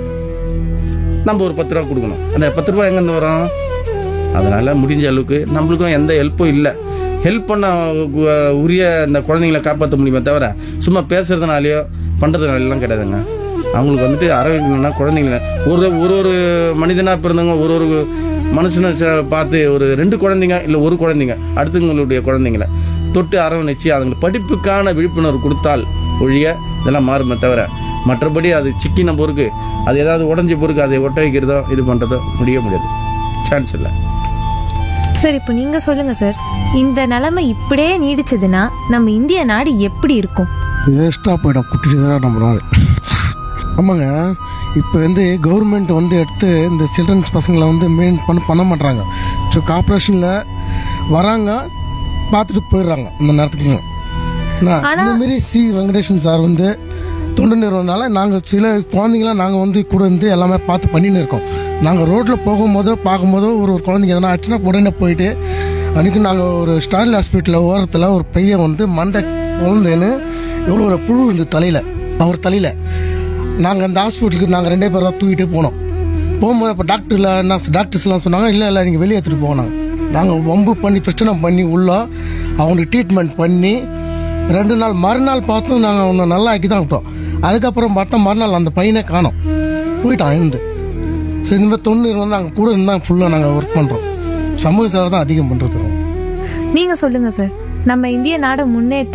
நம்ம ஒரு பத்து ரூபா கொடுக்கணும் அந்த பத்து ரூபா எங்கேருந்து வரும் அதனால முடிஞ்ச அளவுக்கு நம்மளுக்கும் எந்த ஹெல்ப்பும் இல்லை ஹெல்ப் பண்ண கு- உரிய இந்த குழந்தைங்களை காப்பாற்ற முடியுமே தவிர சும்மா பேசுறதுனாலயோ பண்றதுனாலாம் கிடையாதுங்க அவங்களுக்கு வந்துட்டு அரவணைக்கணும்னா குழந்தைங்கள ஒரு ஒரு ஒரு மனிதனா பிறந்தவங்க ஒரு ஒரு மனுஷனை ச- பார்த்து ஒரு ரெண்டு குழந்தைங்க இல்லை ஒரு குழந்தைங்க அடுத்தவங்களுடைய குழந்தைங்கள தொட்டு அரவணைச்சு அதுங்களுக்கு படிப்புக்கான விழிப்புணர்வு கொடுத்தால் ஒழிய இதெல்லாம் மாறுமே தவிர மற்றபடி அது சிக்கின பொறுக்கு அது ஏதாவது உடஞ்ச பொறுக்கு அதை ஒட்ட வைக்கிறதோ இது பண்ணுறதோ முடிய முடியாது சான்ஸ் இல்லை சார் இப்போ நீங்க சொல்லுங்க சார் இந்த நிலைமை இப்படியே நீடிச்சதுன்னா நம்ம இந்திய நாடு எப்படி இருக்கும் வேஸ்ட்டாக போயிடும் குட்டிச்சுதான் நம்ம நாடு ஆமாங்க இப்போ வந்து கவர்மெண்ட் வந்து எடுத்து இந்த சில்ட்ரன்ஸ் பசங்களை வந்து மெயின் பண்ண பண்ண மாட்றாங்க ஸோ கார்பரேஷனில் வராங்க பார்த்துட்டு போயிடுறாங்க இந்த நேரத்துக்கு நான் ஆனா- இந்த மாதிரி சி வெங்கடேஷன் சார் வந்து தொண்டு நிறுவனால நாங்கள் சில குழந்தைங்களாம் நாங்கள் வந்து கூட இருந்து எல்லாமே பார்த்து பண்ணின்னு இருக்கோம் நாங்கள் ரோட்டில் போகும்போதோ பார்க்கும்போதோ ஒரு ஒரு குழந்தைங்க எதனா ஆச்சுன்னா உடனே போயிட்டு அன்றைக்கி நாங்கள் ஒரு ஸ்டார்ல் ஹாஸ்பிட்டலில் ஓரத்தில் ஒரு பையன் வந்து மண்டை குழந்தைன்னு எவ்வளோ ஒரு புழு இருந்தது தலையில் அவர் தலையில் நாங்கள் அந்த ஹாஸ்பிட்டலுக்கு நாங்கள் ரெண்டே பேர் தான் தூக்கிட்டே போனோம் போகும்போது அப்போ டாக்டர்ல என்ன டாக்டர்ஸ்லாம் சொன்னாங்க இல்லை இல்லை நீங்கள் வெளியே எடுத்துகிட்டு போனாங்க நாங்கள் வம்பு பண்ணி பிரச்சனை பண்ணி உள்ள அவங்களுக்கு ட்ரீட்மெண்ட் பண்ணி ரெண்டு நாள் மறுநாள் பார்த்தும் நாங்கள் அவனை நல்லா ஆக்கி தான் விட்டோம் அதுக்கப்புறம் பார்த்தா மறுநாள் அந்த பையனை காணோம் போயிட்டான் இருந்து சரி இந்த மாதிரி தொண்ணூறு வந்து நாங்கள் கூட இருந்தால் ஃபுல்லாக நாங்கள் ஒர்க் பண்ணுறோம் சமூக சேவை தான் அதிகம் பண்ணுறது நீங்க சொல்லுங்க சார் நம்ம இந்திய நாடை முன்னேற்ற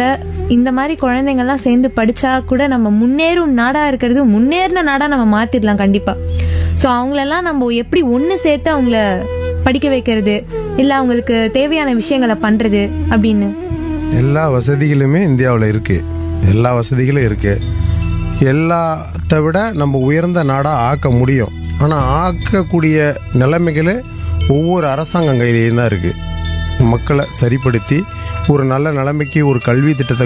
இந்த மாதிரி குழந்தைங்கள்லாம் சேர்ந்து படிச்சா கூட நம்ம முன்னேறும் நாடா இருக்கிறது முன்னேறின நாடா நம்ம மாத்திடலாம் கண்டிப்பா ஸோ அவங்களெல்லாம் நம்ம எப்படி ஒன்று சேர்த்து அவங்கள படிக்க வைக்கிறது இல்லை அவங்களுக்கு தேவையான விஷயங்களை பண்றது அப்படின்னு எல்லா வசதிகளுமே இந்தியாவில் இருக்குது எல்லா வசதிகளும் இருக்குது எல்லாத்தை விட நம்ம உயர்ந்த நாடாக ஆக்க முடியும் ஆனால் ஆக்கக்கூடிய நிலைமைகள் ஒவ்வொரு அரசாங்கம் கையிலேயும் தான் இருக்குது மக்களை சரிப்படுத்தி ஒரு நல்ல நிலைமைக்கு ஒரு கல்வி திட்டத்தை